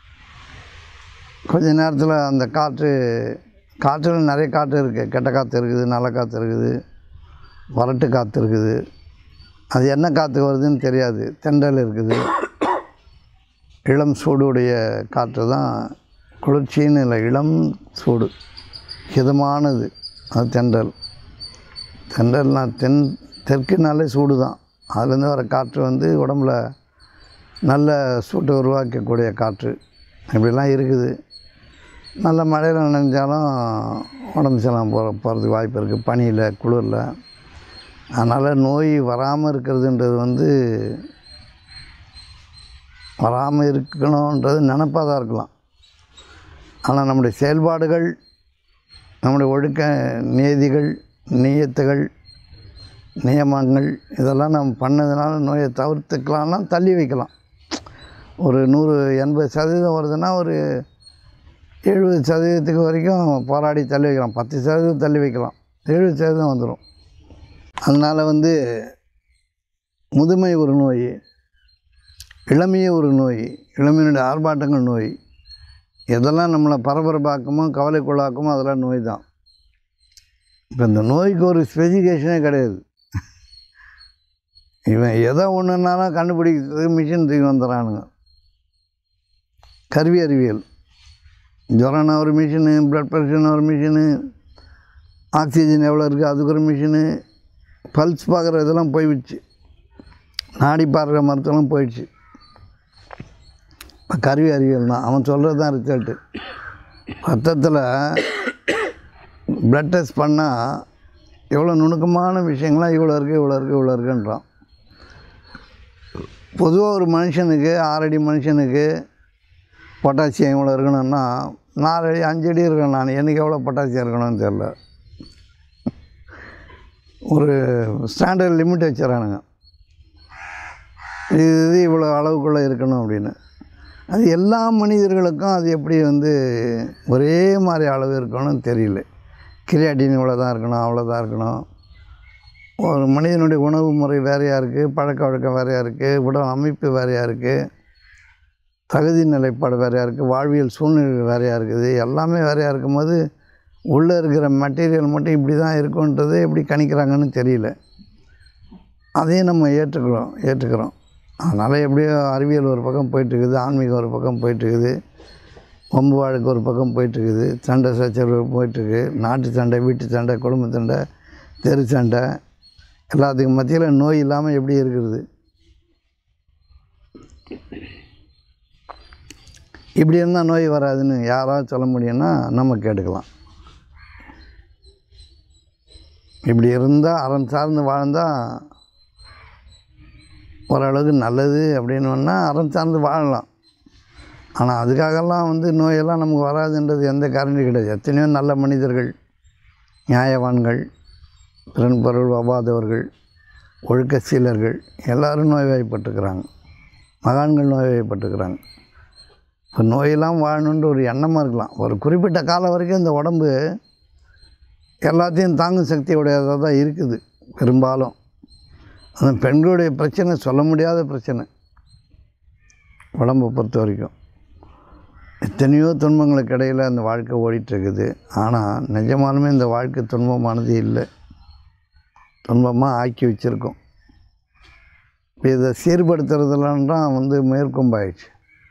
கொஞ்ச நேரத்தில் அந்த காற்று காற்றில் நிறைய காற்று இருக்குது கெட்ட காற்று இருக்குது நல்ல காற்று இருக்குது வறட்டு காற்று இருக்குது அது என்ன காற்று வருதுன்னு தெரியாது தென்றல் இருக்குது இளம் சூடுடைய காற்று தான் குளிர்ச்சின்னு இல்லை இளம் சூடு ஹிதமானது அது தென்றல் தென்றல்னா தென் தெற்குனாலே சூடு தான் அதுலேருந்து வர காற்று வந்து உடம்புல நல்ல சூட்டை உருவாக்கக்கூடிய காற்று இப்படிலாம் இருக்குது நல்ல மழையில் நனைஞ்சாலும் உடம்பு சரியில்லாமல் போகிற போகிறதுக்கு வாய்ப்பு இருக்குது பனியில் குளிரில் அதனால் நோய் வராமல் இருக்கிறதுன்றது வந்து வராமல் இருக்கணுன்றது நினப்பாக தான் இருக்கலாம் ஆனால் நம்முடைய செயல்பாடுகள் நம்முடைய ஒழுக்க நியதிகள் நியத்துகள் நியமங்கள் இதெல்லாம் நம்ம பண்ணதுனால நோயை தவிர்த்துக்கலாம்னா தள்ளி வைக்கலாம் ஒரு நூறு எண்பது சதவீதம் வருதுன்னா ஒரு எழுபது சதவீதத்துக்கு வரைக்கும் போராடி தள்ளி வைக்கலாம் பத்து சதவீதம் தள்ளி வைக்கலாம் எழுபது சதவீதம் வந்துடும் அதனால் வந்து முதுமை ஒரு நோய் இளமையே ஒரு நோய் இளமையினுடைய ஆர்ப்பாட்டங்கள் நோய் எதெல்லாம் நம்மளை பரபரப்பாக்குமோ கவலைக்குள்ளாக்குமோ அதெல்லாம் நோய் தான் இப்போ இந்த நோய்க்கு ஒரு ஸ்பெசிஃபிகேஷனே கிடையாது இவன் எதை ஒன்றுனாலும் கண்டுபிடிக்கிறதுக்கு மிஷின் தூக்கி வந்துடுறானுங்க கருவி அறிவியல் ஜுரம்னா ஒரு மிஷினு ப்ளட் ப்ரெஷர்னா ஒரு மிஷினு ஆக்சிஜன் எவ்வளோ இருக்குது அதுக்கு ஒரு மிஷினு பல்ஸ் பார்க்குற இதெல்லாம் போய்விடுச்சு நாடி பார்க்குற மருத்துவம் போயிடுச்சு இப்போ கருவி அறிவியல் தான் அவன் சொல்கிறது தான் ரிசல்ட்டு ரத்தத்தில் ப்ளட் டெஸ்ட் பண்ணால் எவ்வளோ நுணுக்கமான விஷயங்கள்லாம் இவ்வளோ இருக்குது இவ்வளோ இருக்குது இவ்வளோ இருக்குன்றான் பொதுவாக ஒரு மனுஷனுக்கு ஆறடி மனுஷனுக்கு பொட்டாசியம் இவ்வளோ இருக்கணும்னா நாலு அடி அஞ்சு அடி இருக்கணும் நான் எனக்கு எவ்வளோ பொட்டாசியம் இருக்கணும்னு தெரில ஒரு ஸ்டாண்டர்ட் லிமிட் வச்சுறானுங்க இது இது இவ்வளோ அளவுக்குள்ளே இருக்கணும் அப்படின்னு அது எல்லா மனிதர்களுக்கும் அது எப்படி வந்து ஒரே மாதிரி அளவு இருக்கணும்னு தெரியல கிரியாட்டின் இவ்வளோ தான் இருக்கணும் அவ்வளோதான் இருக்கணும் ஒரு மனிதனுடைய உணவு முறை வேறையாக இருக்குது பழக்க வழக்கம் வேறையாக இருக்குது உடல் அமைப்பு வேறையாக இருக்குது தகுதி நிலைப்பாடு வேறையாக இருக்குது வாழ்வியல் சூழ்நிலை வேறையாக இருக்குது எல்லாமே வேறையாக இருக்கும்போது உள்ளே இருக்கிற மெட்டீரியல் மட்டும் இப்படி தான் இருக்குன்றது எப்படி கணிக்கிறாங்கன்னு தெரியல அதையும் நம்ம ஏற்றுக்கிறோம் ஏற்றுக்கிறோம் அதனால் எப்படியோ அறிவியல் ஒரு பக்கம் போயிட்டுருக்குது ஆன்மீகம் ஒரு பக்கம் போயிட்டுருக்குது கொம்பு வழக்கு ஒரு பக்கம் போயிட்டுருக்குது சண்டை சச்சரவு போயிட்டுருக்கு நாட்டு சண்டை வீட்டு சண்டை குடும்ப சண்டை தெரு சண்டை எல்லாத்துக்கும் மத்தியில் நோய் இல்லாமல் எப்படி இருக்கிறது இப்படி இருந்தால் நோய் வராதுன்னு யாராவது சொல்ல முடியும்னா நம்ம கேட்டுக்கலாம் இப்படி இருந்தால் அறம் சார்ந்து வாழ்ந்தால் ஓரளவுக்கு நல்லது அப்படின்னு சொன்னால் அறம் சார்ந்து வாழலாம் ஆனால் அதுக்காகலாம் வந்து நோயெல்லாம் நமக்கு வராதுன்றது எந்த காரணம் கிடையாது எத்தனையோ நல்ல மனிதர்கள் நியாயவான்கள் பிறன் பொருள் வபாதவர்கள் ஒழுக்க சீலர்கள் எல்லோரும் நோய்வாய்ப்பட்டுக்கிறாங்க மகான்கள் நோய்வாய்ப்பட்டுக்கிறாங்க இப்போ நோயெல்லாம் வாழணுன்ற ஒரு எண்ணமாக இருக்கலாம் ஒரு குறிப்பிட்ட காலம் வரைக்கும் இந்த உடம்பு எல்லாத்தையும் தாங்கும் சக்தி உடையதாக தான் இருக்குது பெரும்பாலும் அந்த பெண்களுடைய பிரச்சனை சொல்ல முடியாத பிரச்சனை உடம்பை பொறுத்த வரைக்கும் எத்தனையோ துன்பங்களுக்கு இடையில் அந்த வாழ்க்கை ஓடிட்டுருக்குது ஆனால் நிஜமாலுமே இந்த வாழ்க்கை துன்பமானது இல்லை துன்பமாக ஆக்கி வச்சுருக்கோம் இப்போ இதை சீர்படுத்துறதுலாம் தான் வந்து மேற்கொம்பாயிடுச்சு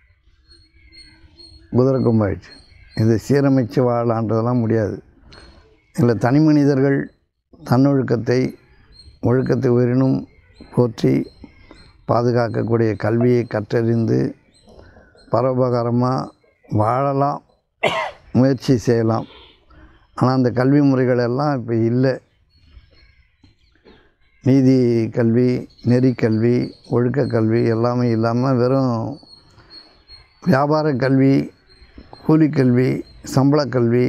குதிரை கொம்பாயிடுச்சு இதை சீரமைச்சு வாழலான்றதெல்லாம் முடியாது இதில் தனி மனிதர்கள் தன்னொழுக்கத்தை ஒழுக்கத்தை உயிரினும் போற்றி பாதுகாக்கக்கூடிய கல்வியை கற்றறிந்து பரோபகாரமாக வாழலாம் முயற்சி செய்யலாம் ஆனால் அந்த கல்வி முறைகள் எல்லாம் இப்போ இல்லை நீதி கல்வி நெறி கல்வி ஒழுக்க கல்வி எல்லாமே இல்லாமல் வெறும் வியாபார கல்வி கூலி கல்வி சம்பள கல்வி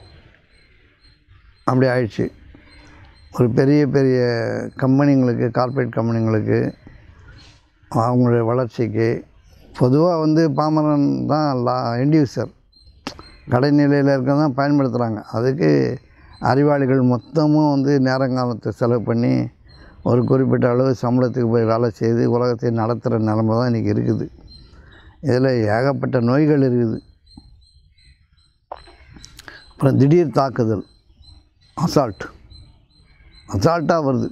அப்படி ஆயிடுச்சு ஒரு பெரிய பெரிய கம்பெனிங்களுக்கு கார்ப்பரேட் கம்பெனிங்களுக்கு அவங்களுடைய வளர்ச்சிக்கு பொதுவாக வந்து பாமரன் தான் லா இண்டியூசர் கடைநிலையில் இருக்க தான் பயன்படுத்துகிறாங்க அதுக்கு அறிவாளிகள் மொத்தமும் வந்து நேரங்காலத்தை செலவு பண்ணி ஒரு குறிப்பிட்ட அளவு சம்பளத்துக்கு போய் வேலை செய்து உலகத்தை நடத்துகிற நிலமை தான் இன்றைக்கி இருக்குது இதில் ஏகப்பட்ட நோய்கள் இருக்குது அப்புறம் திடீர் தாக்குதல் அசால்ட் அசால்ட்டாக வருது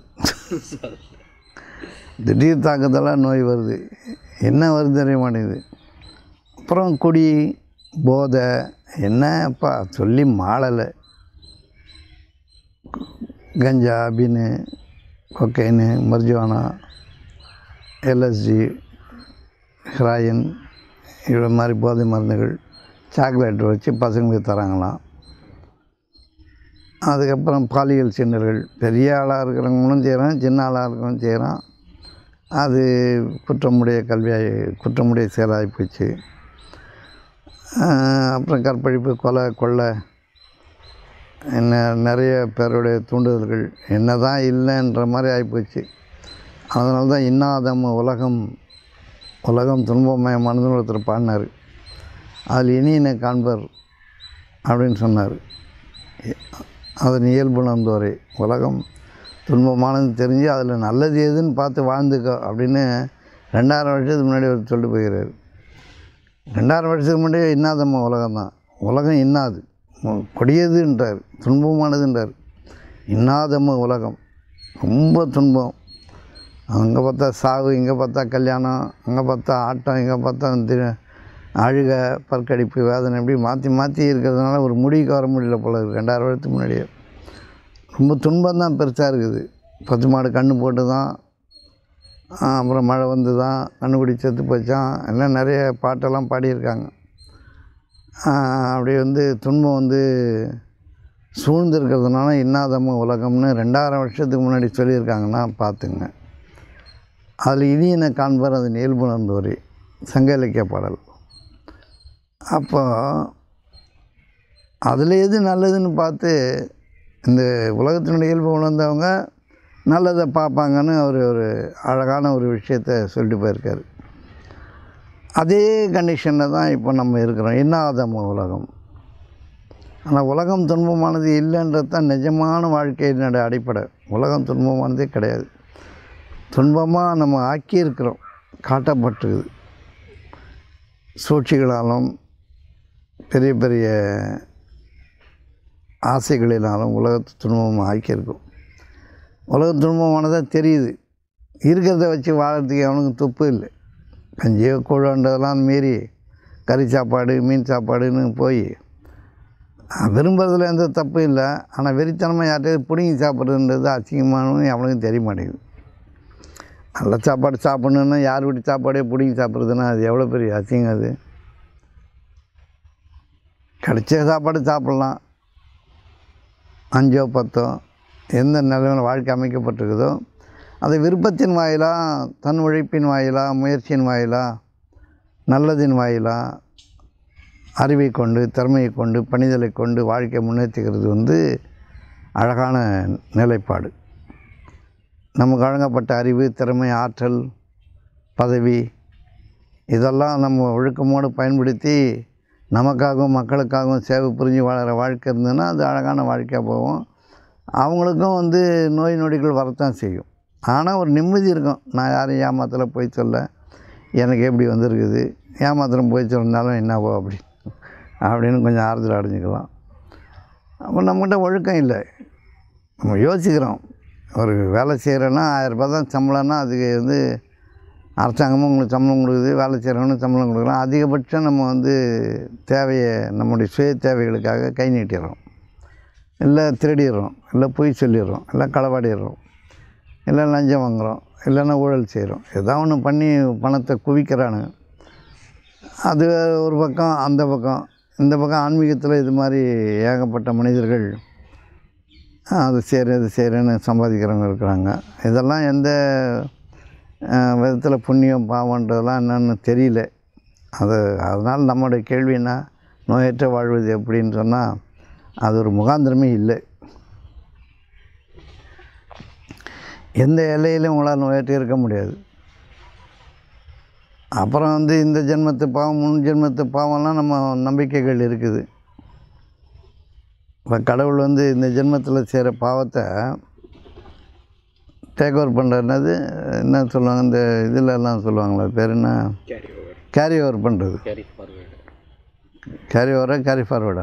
திடீர் தாக்குதலாக நோய் வருது என்ன வருது தெரிய மாட்டேங்குது அப்புறம் குடி போதை என்னப்பா சொல்லி மாளலை கஞ்சா பின்னு கொக்கைனு மர்ஜுவானா எல்எஸ்டி ஹெராயின் இது மாதிரி போதை மருந்துகள் சாக்லேட் வச்சு பசங்களுக்கு தராங்களாம் அதுக்கப்புறம் பாலியல் சின்னர்கள் பெரிய ஆளாக இருக்கிறவங்களும் செய்கிறான் சின்ன ஆளாக இருக்கிறவங்களும் செய்கிறான் அது குற்றமுடைய கல்வியாகி குற்றமுடைய செயலாகி போச்சு அப்புறம் கற்பழிப்பு கொலை கொள்ளை என்ன நிறைய பேருடைய தூண்டுதல்கள் என்ன தான் இல்லைன்ற மாதிரி ஆகிப்போச்சு அதனால தான் இன்னாதம் உலகம் உலகம் துன்பமயமானதுன்னு ஒருத்தர் பாடினார் அதில் இனியினை காண்பர் அப்படின்னு சொன்னார் அதன் இயல்புணர்ந்தோரே உலகம் துன்பமானது தெரிஞ்சு அதில் நல்லது எதுன்னு பார்த்து வாழ்ந்துக்கோ அப்படின்னு ரெண்டாயிரம் வருஷத்துக்கு முன்னாடி அவர் சொல்லிட்டு போகிறார் ரெண்டாயிரம் வருஷத்துக்கு முன்னாடி இன்னாதம்மா உலகம் தான் உலகம் இன்னாது மு- கொடியதுன்றார் துன்பமானதுன்றார் இன்னாதம்ம உலகம் ரொம்ப துன்பம் அங்கே பார்த்தா சாவு இங்கே பார்த்தா கல்யாணம் அங்கே பார்த்தா ஆட்டம் இங்கே பார்த்தா தி- அழுக பற்கடிப்பு வேதனை இப்படி மாற்றி மாற்றி இருக்கிறதுனால ஒரு முடிவுக்கு வர முடியல போல இருக்கு ரெண்டாயிரம் வருஷத்துக்கு முன்னாடியே ரொம்ப துன்பம் தான் பெருசாக இருக்குது பத்து மாடு கண்ணு போட்டு தான் அப்புறம் மழை வந்து தான் கண்ணுக்குடி செத்து போச்சான் எல்லாம் நிறைய பாட்டெல்லாம் பாடியிருக்காங்க அப்படி வந்து துன்பம் வந்து சூழ்ந்திருக்கிறதுனால இன்னாதம உலகம்னு ரெண்டாயிரம் வருஷத்துக்கு முன்னாடி சொல்லியிருக்காங்கன்னா பார்த்துங்க அதில் இனியனை காண்பார் அது இயல்புணர்ந்தோரி சங்க இலக்கிய பாடல் அப்போ அதில் எது நல்லதுன்னு பார்த்து இந்த உலகத்தினுடைய இயல்பு உணர்ந்தவங்க நல்லதை பார்ப்பாங்கன்னு அவர் ஒரு அழகான ஒரு விஷயத்த சொல்லிட்டு போயிருக்காரு அதே கண்டிஷனில் தான் இப்போ நம்ம இருக்கிறோம் இன்னாதம உலகம் ஆனால் உலகம் துன்பமானது இல்லைன்றது தான் நிஜமான வாழ்க்கையினுடைய அடிப்படை உலகம் துன்பமானதே கிடையாது துன்பமாக நம்ம ஆக்கியிருக்கிறோம் காட்டப்பட்டிருக்குது சூழ்ச்சிகளாலும் பெரிய பெரிய ஆசைகளினாலும் உலகத்து துன்பம் ஆக்கியிருக்கும் உலக துன்பமானதாக தெரியுது இருக்கிறத வச்சு வாழறதுக்கு அவனுக்கு துப்பு இல்லை கஞ்சியோ கூழன்றதெல்லாம் மீறி கறி சாப்பாடு மீன் சாப்பாடுன்னு போய் விரும்புறதுல எந்த தப்பும் இல்லை ஆனால் வெறித்தனமாக யார்கிட்டயாவது பிடுங்கி சாப்பிட்றதுன்றது அசிங்கமானு அவனுக்கும் தெரிய மாட்டேங்குது நல்ல சாப்பாடு சாப்பிட்ணுன்னா யார் வீட்டு சாப்பாடே பிடிங்கி சாப்பிட்றதுன்னா அது எவ்வளோ பெரிய அசிங்கம் அது கிடைச்ச சாப்பாடு சாப்பிட்லாம் அஞ்சோ பத்தோ எந்த நிலைமையில் வாழ்க்கை அமைக்கப்பட்டிருக்குதோ அதை விருப்பத்தின் வாயிலாக தன் உழைப்பின் வாயிலாக முயற்சியின் வாயிலாக நல்லதின் வாயிலாக அறிவை கொண்டு திறமையை கொண்டு பணிதலை கொண்டு வாழ்க்கையை முன்னேற்றிக்கிறது வந்து அழகான நிலைப்பாடு நமக்கு வழங்கப்பட்ட அறிவு திறமை ஆற்றல் பதவி இதெல்லாம் நம்ம ஒழுக்கமோடு பயன்படுத்தி நமக்காகவும் மக்களுக்காகவும் சேவை புரிஞ்சு வாழற வாழ்க்கை இருந்ததுன்னா அது அழகான வாழ்க்கையாக போகும் அவங்களுக்கும் வந்து நோய் நொடிகள் வரத்தான் செய்யும் ஆனால் ஒரு நிம்மதி இருக்கும் நான் யாரையும் ஏமாத்தல போய் சொல்ல எனக்கு எப்படி வந்திருக்குது ஏமாத்திரம் போய் சொன்னாலும் என்னவோ அப்படி அப்படின்னு கொஞ்சம் ஆறுதல் அடைஞ்சிக்கலாம் அப்போ நம்மகிட்ட ஒழுக்கம் இல்லை நம்ம யோசிக்கிறோம் ஒரு வேலை செய்கிறோன்னா ஆயிரரூபா தான் சம்பளம்னா அதுக்கு வந்து அரசாங்கமும் உங்களுக்கு சம்பளம் கொடுக்குது வேலை செய்கிறவனும் சம்பளம் கொடுக்குறோம் அதிகபட்சம் நம்ம வந்து தேவையை நம்முடைய சுய தேவைகளுக்காக கை நீட்டிடுறோம் இல்லை திருடிடுறோம் இல்லை பொய் சொல்லிடுறோம் இல்லை களவாடிடுறோம் இல்லை லஞ்சம் வாங்குகிறோம் இல்லைன்னா ஊழல் செய்கிறோம் ஏதாவது ஒன்று பண்ணி பணத்தை குவிக்கிறானுங்க அது ஒரு பக்கம் அந்த பக்கம் இந்த பக்கம் ஆன்மீகத்தில் இது மாதிரி ஏகப்பட்ட மனிதர்கள் அது செய்கிறேன் இது செய்கிறேன்னு சம்பாதிக்கிறவங்க இருக்கிறாங்க இதெல்லாம் எந்த விதத்தில் புண்ணியம் பாவன்றதெல்லாம் என்னென்னு தெரியல அது அதனால் நம்மளுடைய கேள்வி என்ன நோயற்ற வாழ்வது எப்படின்னு சொன்னால் அது ஒரு முகாந்திரமே இல்லை எந்த எல்லையிலும் உங்களால் நோயற்று இருக்க முடியாது அப்புறம் வந்து இந்த ஜென்மத்து பாவம் முன் ஜென்மத்து பாவம்லாம் நம்ம நம்பிக்கைகள் இருக்குது இப்போ கடவுள் வந்து இந்த ஜென்மத்தில் செய்கிற பாவத்தை டேக் ஓவர் பண்ணுறதுனது என்ன சொல்லுவாங்க இந்த இதிலெல்லாம் சொல்லுவாங்களே அது பேர் என்ன கேரி ஓவர் கேரி ஓவர் பண்ணுறது கேரி ஃபார்வேர்டு கேரி ஓவரா கேரி ஃபார்வர்டா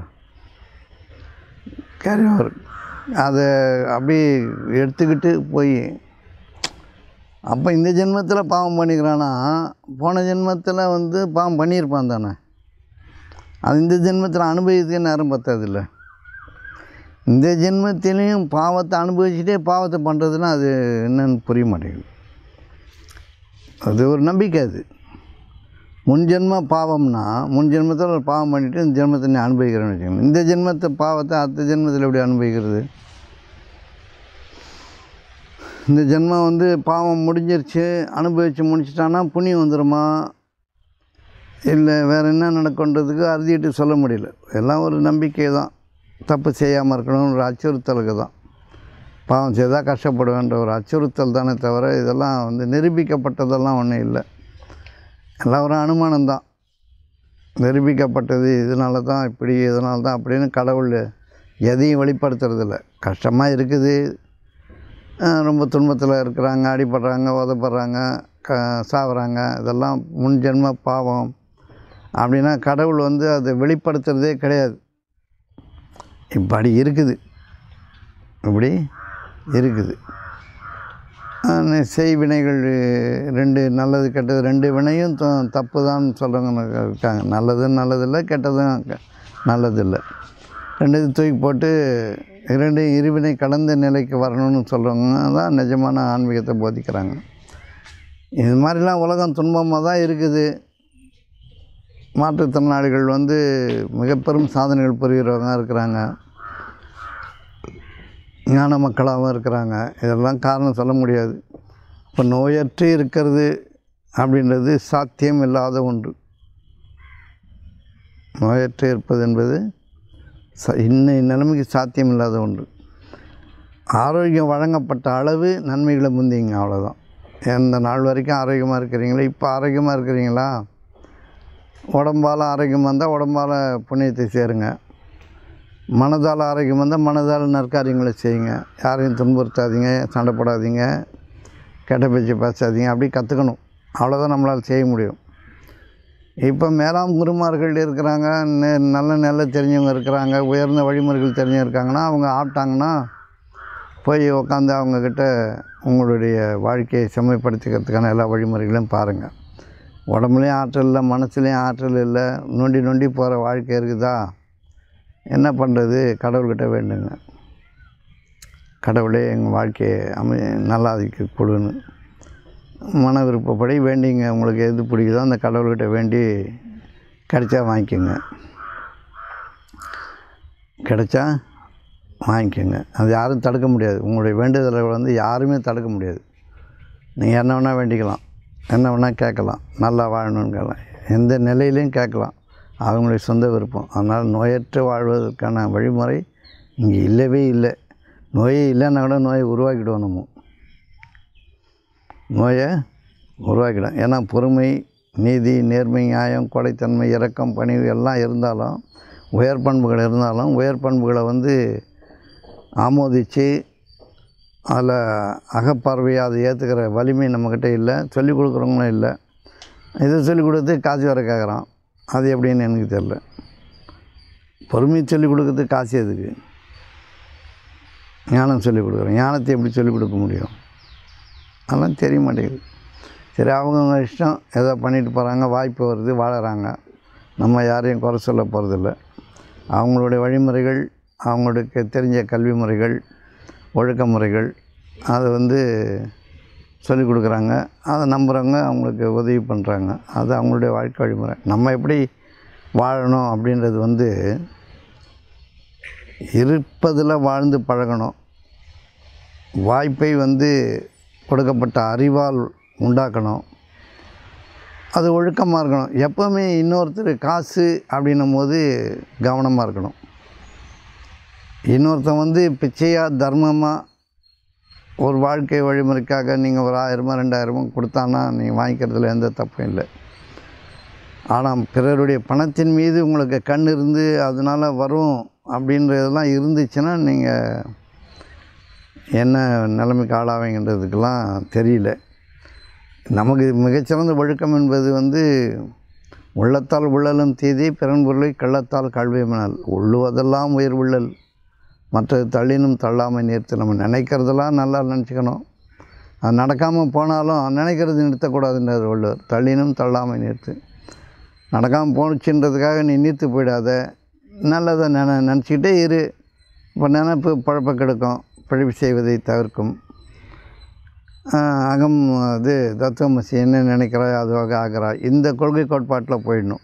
கேரி ஓவர் அதை அப்படி எடுத்துக்கிட்டு போய் அப்போ இந்த ஜென்மத்தில் பாவம் பண்ணிக்கிறானா போன ஜென்மத்தில் வந்து பாவம் பண்ணியிருப்பான் தானே அது இந்த ஜென்மத்தில் அனுபவித்துக்கு நேரம் பத்தாதில்ல இந்த ஜென்மத்திலையும் பாவத்தை அனுபவிச்சுட்டே பாவத்தை பண்ணுறதுன்னா அது என்னன்னு புரிய மாட்டேங்குது அது ஒரு நம்பிக்கை அது முன் ஜென்ம பாவம்னா முன் ஜென்மத்தில் ஒரு பாவம் பண்ணிவிட்டு இந்த ஜென்மத்தை நீ அனுபவிக்கிறேன்னு வச்சுக்கோங்க இந்த ஜென்மத்தை பாவத்தை அடுத்த ஜென்மத்தில் எப்படி அனுபவிக்கிறது இந்த ஜென்மம் வந்து பாவம் முடிஞ்சிருச்சு அனுபவித்து முடிச்சிட்டான்னா புண்ணியம் வந்துடுமா இல்லை வேறு என்ன நடக்குன்றதுக்கு அறுதிட்டு சொல்ல முடியல எல்லாம் ஒரு நம்பிக்கை தான் தப்பு செய்யாமல் இருக்கணும்னு ஒரு அச்சுறுத்தலுக்கு தான் பாவம் செய்தால் கஷ்டப்படுவேன்ற ஒரு அச்சுறுத்தல் தானே தவிர இதெல்லாம் வந்து நிரூபிக்கப்பட்டதெல்லாம் ஒன்றும் இல்லை எல்லாம் ஒரு அனுமானம் தான் நிரூபிக்கப்பட்டது இதனால தான் இப்படி இதனால தான் அப்படின்னு கடவுள் எதையும் வெளிப்படுத்துறதில்ல கஷ்டமாக இருக்குது அஹ் ரொம்ப துன்பத்தில் இருக்கிறாங்க அடிபடுறாங்க உதப்படுறாங்க க சாகுறாங்க இதெல்லாம் முன் ஜென்ம பாவம் அப்படின்னா கடவுள் வந்து அதை வெளிப்படுத்துறதே கிடையாது இப்படி இருக்குது இப்படி இருக்குது ஆஹ் செய் வினைகள் ரெண்டு நல்லது கெட்டது ரெண்டு வினையும் த- தப்பு தான் சொல்கிறவங்க இருக்காங்க நல்லதும் நல்லதில்லை கெட்டதும் க- நல்லதில்லை ரெண்டு இது தூக்கி போட்டு இரண்டு இருவினை கலந்த நிலைக்கு வரணும்னு சொல்கிறவங்க தான் நிஜமான ஆன்மீகத்தை போதிக்கிறாங்க இது மாதிரிலாம் உலகம் துன்பமாக தான் இருக்குது மாற்றுத்திறனாளிகள் வந்து மிக பெரும் சாதனைகள் புரிகிறவங்க இருக்கிறாங்க ஞான மக்களாகவும் இருக்கிறாங்க இதெல்லாம் காரணம் சொல்ல முடியாது இப்போ நோயற்று இருக்கிறது அப்படின்றது சாத்தியம் இல்லாத ஒன்று நோயற்று இருப்பது என்பது ச இன்ன நிலைமைக்கு சாத்தியம் இல்லாத ஒன்று ஆரோக்கியம் வழங்கப்பட்ட அளவு நன்மைகளை முந்திங்க அவ்வளோதான் எந்த நாள் வரைக்கும் ஆரோக்கியமாக இருக்கிறீங்களா இப்போ ஆரோக்கியமாக இருக்கிறீங்களா உடம்பால் ஆரோக்கியம் வந்தால் உடம்பால் புண்ணியத்தை சேருங்க மனதால் ஆரோக்கியம் வந்தால் மனதால் நற்காரியங்களை செய்யுங்க யாரையும் துன்புறுத்தாதீங்க சண்டை போடாதீங்க கெட்ட பேச்சு பேசாதீங்க அப்படி கற்றுக்கணும் அவ்வளோதான் நம்மளால் செய்ய முடியும் இப்போ மேலாம் குருமார்கள் இருக்கிறாங்க நெ- நல்ல நல்ல தெரிஞ்சவங்க இருக்கிறாங்க உயர்ந்த வழிமுறைகள் தெரிஞ்சவங்க இருக்காங்கன்னா அவங்க ஆப்பிட்டாங்கன்னா போய் உட்காந்து அவங்கக்கிட்ட உங்களுடைய வாழ்க்கையை செம்மைப்படுத்திக்கிறதுக்கான எல்லா வழிமுறைகளையும் பாருங்கள் உடம்புலையும் ஆற்றல் இல்லை மனசுலேயும் ஆற்றல் இல்லை நொண்டி நொண்டி போகிற வாழ்க்கை இருக்குதா என்ன பண்ணுறது கடவுள்கிட்ட வேண்டுங்க கடவுளே எங்கள் வாழ்க்கையை அமை நல்லா அதுக்கு கொடுன்னு மன விருப்பப்படி வேண்டிங்க உங்களுக்கு எது பிடிக்குதோ அந்த கடவுள்கிட்ட வேண்டி கிடைச்சா வாங்கிக்கோங்க கிடைச்சா வாங்கிக்கோங்க அது யாரும் தடுக்க முடியாது உங்களுடைய வேண்டுதலை வந்து யாருமே தடுக்க முடியாது நீங்கள் என்ன வேணால் வேண்டிக்கலாம் என்ன வேணால் கேட்கலாம் நல்லா வாழணும்னு கேட்கலாம் எந்த நிலையிலையும் கேட்கலாம் அவங்களுடைய சொந்த விருப்பம் அதனால் நோயற்ற வாழ்வதற்கான வழிமுறை இங்கே இல்லவே இல்லை நோயே இல்லைன்னா கூட நோயை உருவாக்கிடுவோம் நம்ம நோயை உருவாக்கிடும் ஏன்னா பொறுமை நீதி நேர்மை நியாயம் கொடைத்தன்மை இரக்கம் பணிவு எல்லாம் இருந்தாலும் உயர் பண்புகள் இருந்தாலும் உயர் பண்புகளை வந்து ஆமோதித்து அதில் அகப்பார்வையை அதை ஏற்றுக்கிற வலிமை நம்மக்கிட்ட இல்லை சொல்லிக் கொடுக்குறவங்களும் இல்லை இதை சொல்லிக் கொடுத்து காசு வர கேட்குறான் அது எப்படின்னு எனக்கு தெரில பொறுமையை சொல்லிக் கொடுக்கறதுக்கு காசு எதுக்கு ஞானம் சொல்லிக் கொடுக்குறோம் ஞானத்தை எப்படி சொல்லிக் கொடுக்க முடியும் அதெல்லாம் தெரிய மாட்டேங்குது சரி அவங்கவுங்க இஷ்டம் ஏதோ பண்ணிட்டு போகிறாங்க வாய்ப்பு வருது வாழறாங்க நம்ம யாரையும் குறை சொல்ல போகிறதில்ல அவங்களுடைய வழிமுறைகள் அவங்களுக்கு தெரிஞ்ச கல்வி முறைகள் ஒழுக்க முறைகள் அதை வந்து சொல்லிக் கொடுக்குறாங்க அதை நம்புகிறவங்க அவங்களுக்கு உதவி பண்ணுறாங்க அது அவங்களுடைய வாழ்க்கை வழிமுறை நம்ம எப்படி வாழணும் அப்படின்றது வந்து இருப்பதில் வாழ்ந்து பழகணும் வாய்ப்பை வந்து கொடுக்கப்பட்ட அறிவால் உண்டாக்கணும் அது ஒழுக்கமாக இருக்கணும் எப்போவுமே இன்னொருத்தர் காசு அப்படின்னும் போது கவனமாக இருக்கணும் இன்னொருத்தன் வந்து பிச்சையாக தர்மமாக ஒரு வாழ்க்கை வழிமுறைக்காக நீங்கள் ஒரு ஆயிரமோ ரெண்டாயிரமோ கொடுத்தான்னா நீங்கள் வாங்கிக்கிறதுல எந்த தப்பும் இல்லை ஆனால் பிறருடைய பணத்தின் மீது உங்களுக்கு கண் இருந்து அதனால் வரும் அப்படின்றதெல்லாம் இருந்துச்சுன்னா நீங்கள் என்ன நிலைமைக்கு ஆளாவீங்கன்றதுக்கெல்லாம் தெரியல நமக்கு மிகச்சிறந்த ஒழுக்கம் என்பது வந்து உள்ளத்தால் உள்ளலும் தீதி பிறன் பொருளை கள்ளத்தால் கல்வியினால் உள்ளுவதெல்லாம் உயிர் உள்ளல் மற்றது தள்ளினும் தள்ளாமை நிறுத்து நம்ம நினைக்கிறதெல்லாம் நல்லா நினச்சிக்கணும் அது நடக்காமல் போனாலும் நினைக்கிறது நிறுத்தக்கூடாதுன்றார் வள்ளுவர் தள்ளினும் தள்ளாமை நிறுத்து நடக்காமல் போணுச்சுன்றதுக்காக நீ நிறுத்து போயிடாத நல்லதை நின நினச்சிக்கிட்டே இரு இப்போ நினப்பு பழப்ப கெடுக்கும் பழிவு செய்வதை தவிர்க்கும் ஆஹ் அகம் இது தத்துவமசி என்ன நினைக்கிறாய் அதுவாக ஆகிறாய் இந்த கொள்கை கோட்பாட்டில் போயிடணும்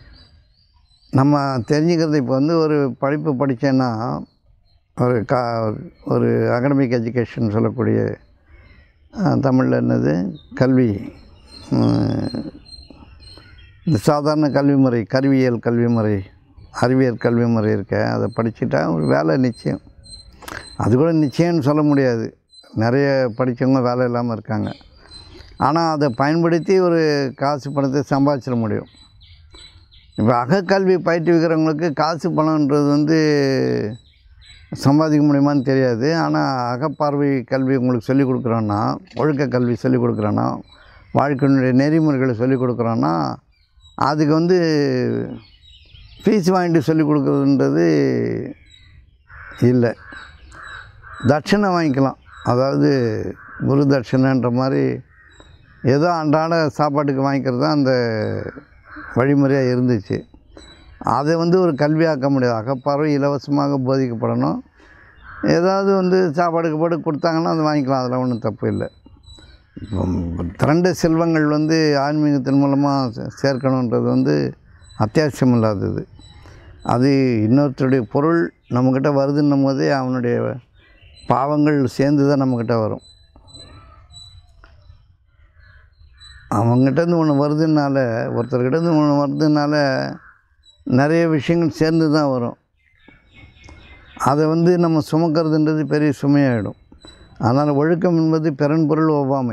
நம்ம தெரிஞ்சுக்கிறது இப்போ வந்து ஒரு படிப்பு படித்தேன்னா ஒரு கா ஒரு அகடமிக் எஜுகேஷன் சொல்லக்கூடிய தமிழில் என்னது கல்வி உம், இந்த சாதாரண கல்வி முறை கருவியல் கல்வி முறை அறிவியல் கல்வி முறை இருக்க அதை படிச்சுட்டா ஒரு வேலை நிச்சயம் அது கூட நிச்சயம்னு சொல்ல முடியாது நிறைய படித்தவங்க வேலை இல்லாமல் இருக்காங்க ஆனால் அதை பயன்படுத்தி ஒரு காசு பணத்தை சம்பாதிச்சிட முடியும் இப்போ அகக்கல்வி பயிற்றுவிக்கிறவங்களுக்கு காசு பணம்ன்றது வந்து சம்பாதிக்க முடியுமான்னு தெரியாது ஆனால் அகப்பார்வை கல்வி உங்களுக்கு சொல்லிக் கொடுக்குறோன்னா ஒழுக்க கல்வி சொல்லிக் கொடுக்குறோன்னா வாழ்க்கையினுடைய நெறிமுறைகளை சொல்லிக் கொடுக்குறோன்னா அதுக்கு வந்து ஃபீஸ் வாங்கிட்டு சொல்லிக் கொடுக்குறதுன்றது இல்லை தட்சணை வாங்கிக்கலாம் அதாவது குரு தட்சணைன்ற மாதிரி ஏதோ அன்றாட சாப்பாட்டுக்கு வாங்கிக்கிறது தான் அந்த வழிமுறையாக இருந்துச்சு அதை வந்து ஒரு கல்வியாக்க முடியாது அகப்பார்வை இலவசமாக போதிக்கப்படணும் ஏதாவது வந்து சாப்பாடுக்கு போட்டு கொடுத்தாங்கன்னா அதை வாங்கிக்கலாம் அதில் ஒன்றும் தப்பு இல்லை திரண்ட செல்வங்கள் வந்து ஆன்மீகத்தின் மூலமாக சே- சேர்க்கணுன்றது வந்து அத்தியாவசியம் இல்லாதது அது இன்னொருத்தருடைய பொருள் நம்மக்கிட்ட வருதுன்னும் போதே அவனுடைய பாவங்கள் சேர்ந்து தான் நம்மக்கிட்ட வரும் அவங்ககிட்டேருந்து ஒன்று வருதுனால ஒருத்தர்கிட்டேருந்து ஒன்று வருதுனால நிறைய விஷயங்கள் சேர்ந்து தான் வரும் அதை வந்து நம்ம சுமக்கிறதுன்றது பெரிய சுமையாயிடும் அதனால் ஒழுக்கம் என்பது பிறன்பொருள் ஒவ்வாமை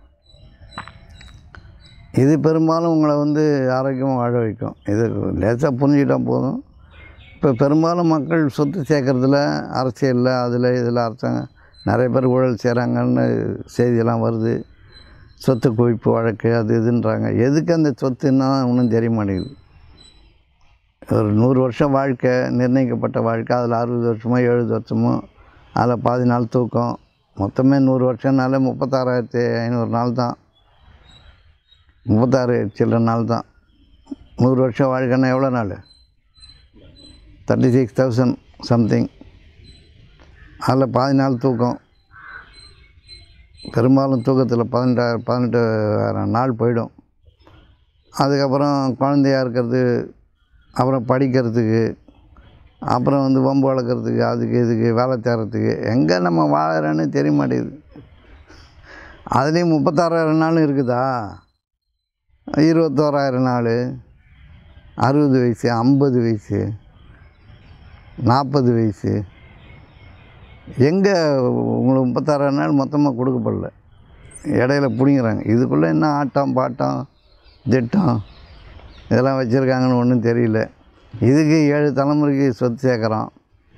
இது பெரும்பாலும் உங்களை வந்து ஆரோக்கியமாக வாழ வைக்கும் இது லேசாக புரிஞ்சுக்கிட்டா போதும் இப்போ பெரும்பாலும் மக்கள் சொத்து சேர்க்கறதுல அரசியலில் அதில் இதில் அரசாங்கம் நிறைய பேர் ஊழல் செய்கிறாங்கன்னு செய்தியெல்லாம் வருது சொத்து குவிப்பு வழக்கு அது இதுன்றாங்க எதுக்கு அந்த சொத்துன்னா ஒன்றும் தெரிய மாட்டேங்குது ஒரு நூறு வருஷம் வாழ்க்கை நிர்ணயிக்கப்பட்ட வாழ்க்கை அதில் அறுபது வருஷமோ எழுபது வருஷமோ அதில் பாதி நாள் தூக்கம் மொத்தமே நூறு வருஷம்னால முப்பத்தாறாயிரத்தி ஐநூறு நாள் தான் முப்பத்தாறு சில்லற நாள் தான் நூறு வருஷம் வாழ்க்கைன்னா எவ்வளோ நாள் தேர்ட்டி சிக்ஸ் தௌசண்ட் சம்திங் அதில் பாதி நாள் தூக்கம் பெரும்பாலும் தூக்கத்தில் பதினெட்டாயிரம் பதினெட்டாயிரம் நாள் போயிடும் அதுக்கப்புறம் குழந்தையா இருக்கிறது அப்புறம் படிக்கிறதுக்கு அப்புறம் வந்து வம்பு வளர்க்குறதுக்கு அதுக்கு இதுக்கு வேலை தேடுறதுக்கு எங்கே நம்ம வாழறோன்னு தெரிய மாட்டேங்குது அதுலேயும் முப்பத்தாறாயிரம் நாள் இருக்குதா இருபத்தோராயிரம் நாள் அறுபது வயசு ஐம்பது வயசு நாற்பது வயசு எங்கே உங்களுக்கு முப்பத்தாறாயிரம் நாள் மொத்தமாக கொடுக்கப்படல இடையில பிடிங்கிறாங்க இதுக்குள்ளே என்ன ஆட்டம் பாட்டம் திட்டம் இதெல்லாம் வச்சுருக்காங்கன்னு ஒன்றும் தெரியல இதுக்கு ஏழு தலைமுறைக்கு சொத்து சேர்க்குறான்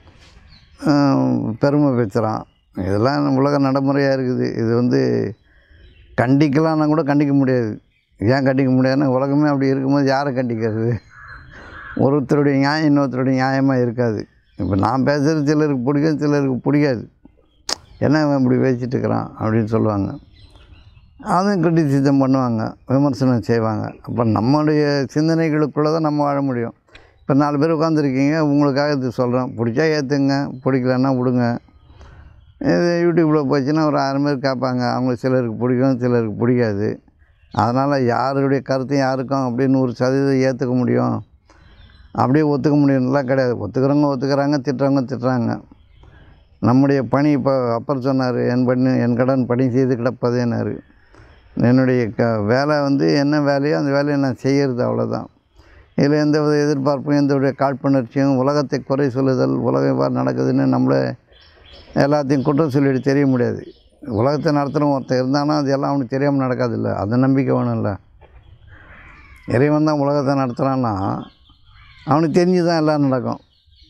பெருமை பேசுகிறான் இதெல்லாம் உலக நடைமுறையாக இருக்குது இது வந்து கண்டிக்கலாம்னா கூட கண்டிக்க முடியாது ஏன் கண்டிக்க முடியாதுன்னா உலகமே அப்படி இருக்கும்போது யாரை கண்டிக்கிறது ஒருத்தருடைய நியாயம் இன்னொருத்தருடைய நியாயமாக இருக்காது இப்போ நான் பேசுகிறது சிலருக்கு பிடிக்கும் சிலருக்கு பிடிக்காது என்ன இவன் இப்படி பேசிட்டு இருக்கிறான் அப்படின்னு சொல்லுவாங்க அதுவும் கிரிட்டிசிசம் பண்ணுவாங்க விமர்சனம் செய்வாங்க அப்போ நம்மளுடைய சிந்தனைகளுக்குள்ளே தான் நம்ம வாழ முடியும் இப்போ நாலு பேர் உட்காந்துருக்கீங்க உங்களுக்காக இது சொல்கிறேன் பிடிச்சா ஏற்றுங்க பிடிக்கலன்னா விடுங்க இது யூடியூப்பில் போச்சுன்னா ஒரு ஆயிரம் பேர் கேட்பாங்க அவங்க சிலருக்கு பிடிக்கும் சிலருக்கு பிடிக்காது அதனால் யாருடைய கருத்தையும் யாருக்கும் அப்படியே நூறு சதவீதம் ஏற்றுக்க முடியும் அப்படியே ஒத்துக்க முடியும்லாம் கிடையாது ஒத்துக்கிறவங்க ஒத்துக்கிறாங்க திட்டுறவங்க திட்டுறாங்க நம்முடைய பணி இப்போ அப்பர் சொன்னார் என் பண்ணி என் கடன் பணி செய்து கிடப்பதேனாரு என்னுடைய க வேலை வந்து என்ன வேலையோ அந்த வேலையை நான் செய்கிறது அவ்வளோதான் இதில் எந்த வித எதிர்பார்ப்பும் எந்த வித காழ்ப்புணர்ச்சியும் உலகத்தை குறை சொல்லுதல் உலகம் இவ்வாறு நடக்குதுன்னு நம்மளே எல்லாத்தையும் குற்றம் சொல்லிட்டு தெரிய முடியாது உலகத்தை நடத்துகிறவன் ஒருத்தன் இருந்தானா அது எல்லாம் அவனுக்கு தெரியாமல் நடக்காதுல்ல அந்த நம்பிக்கை வேணும்ல இறைவன் தான் உலகத்தை நடத்துகிறான்னா அவனுக்கு தெரிஞ்சு தான் எல்லாம் நடக்கும்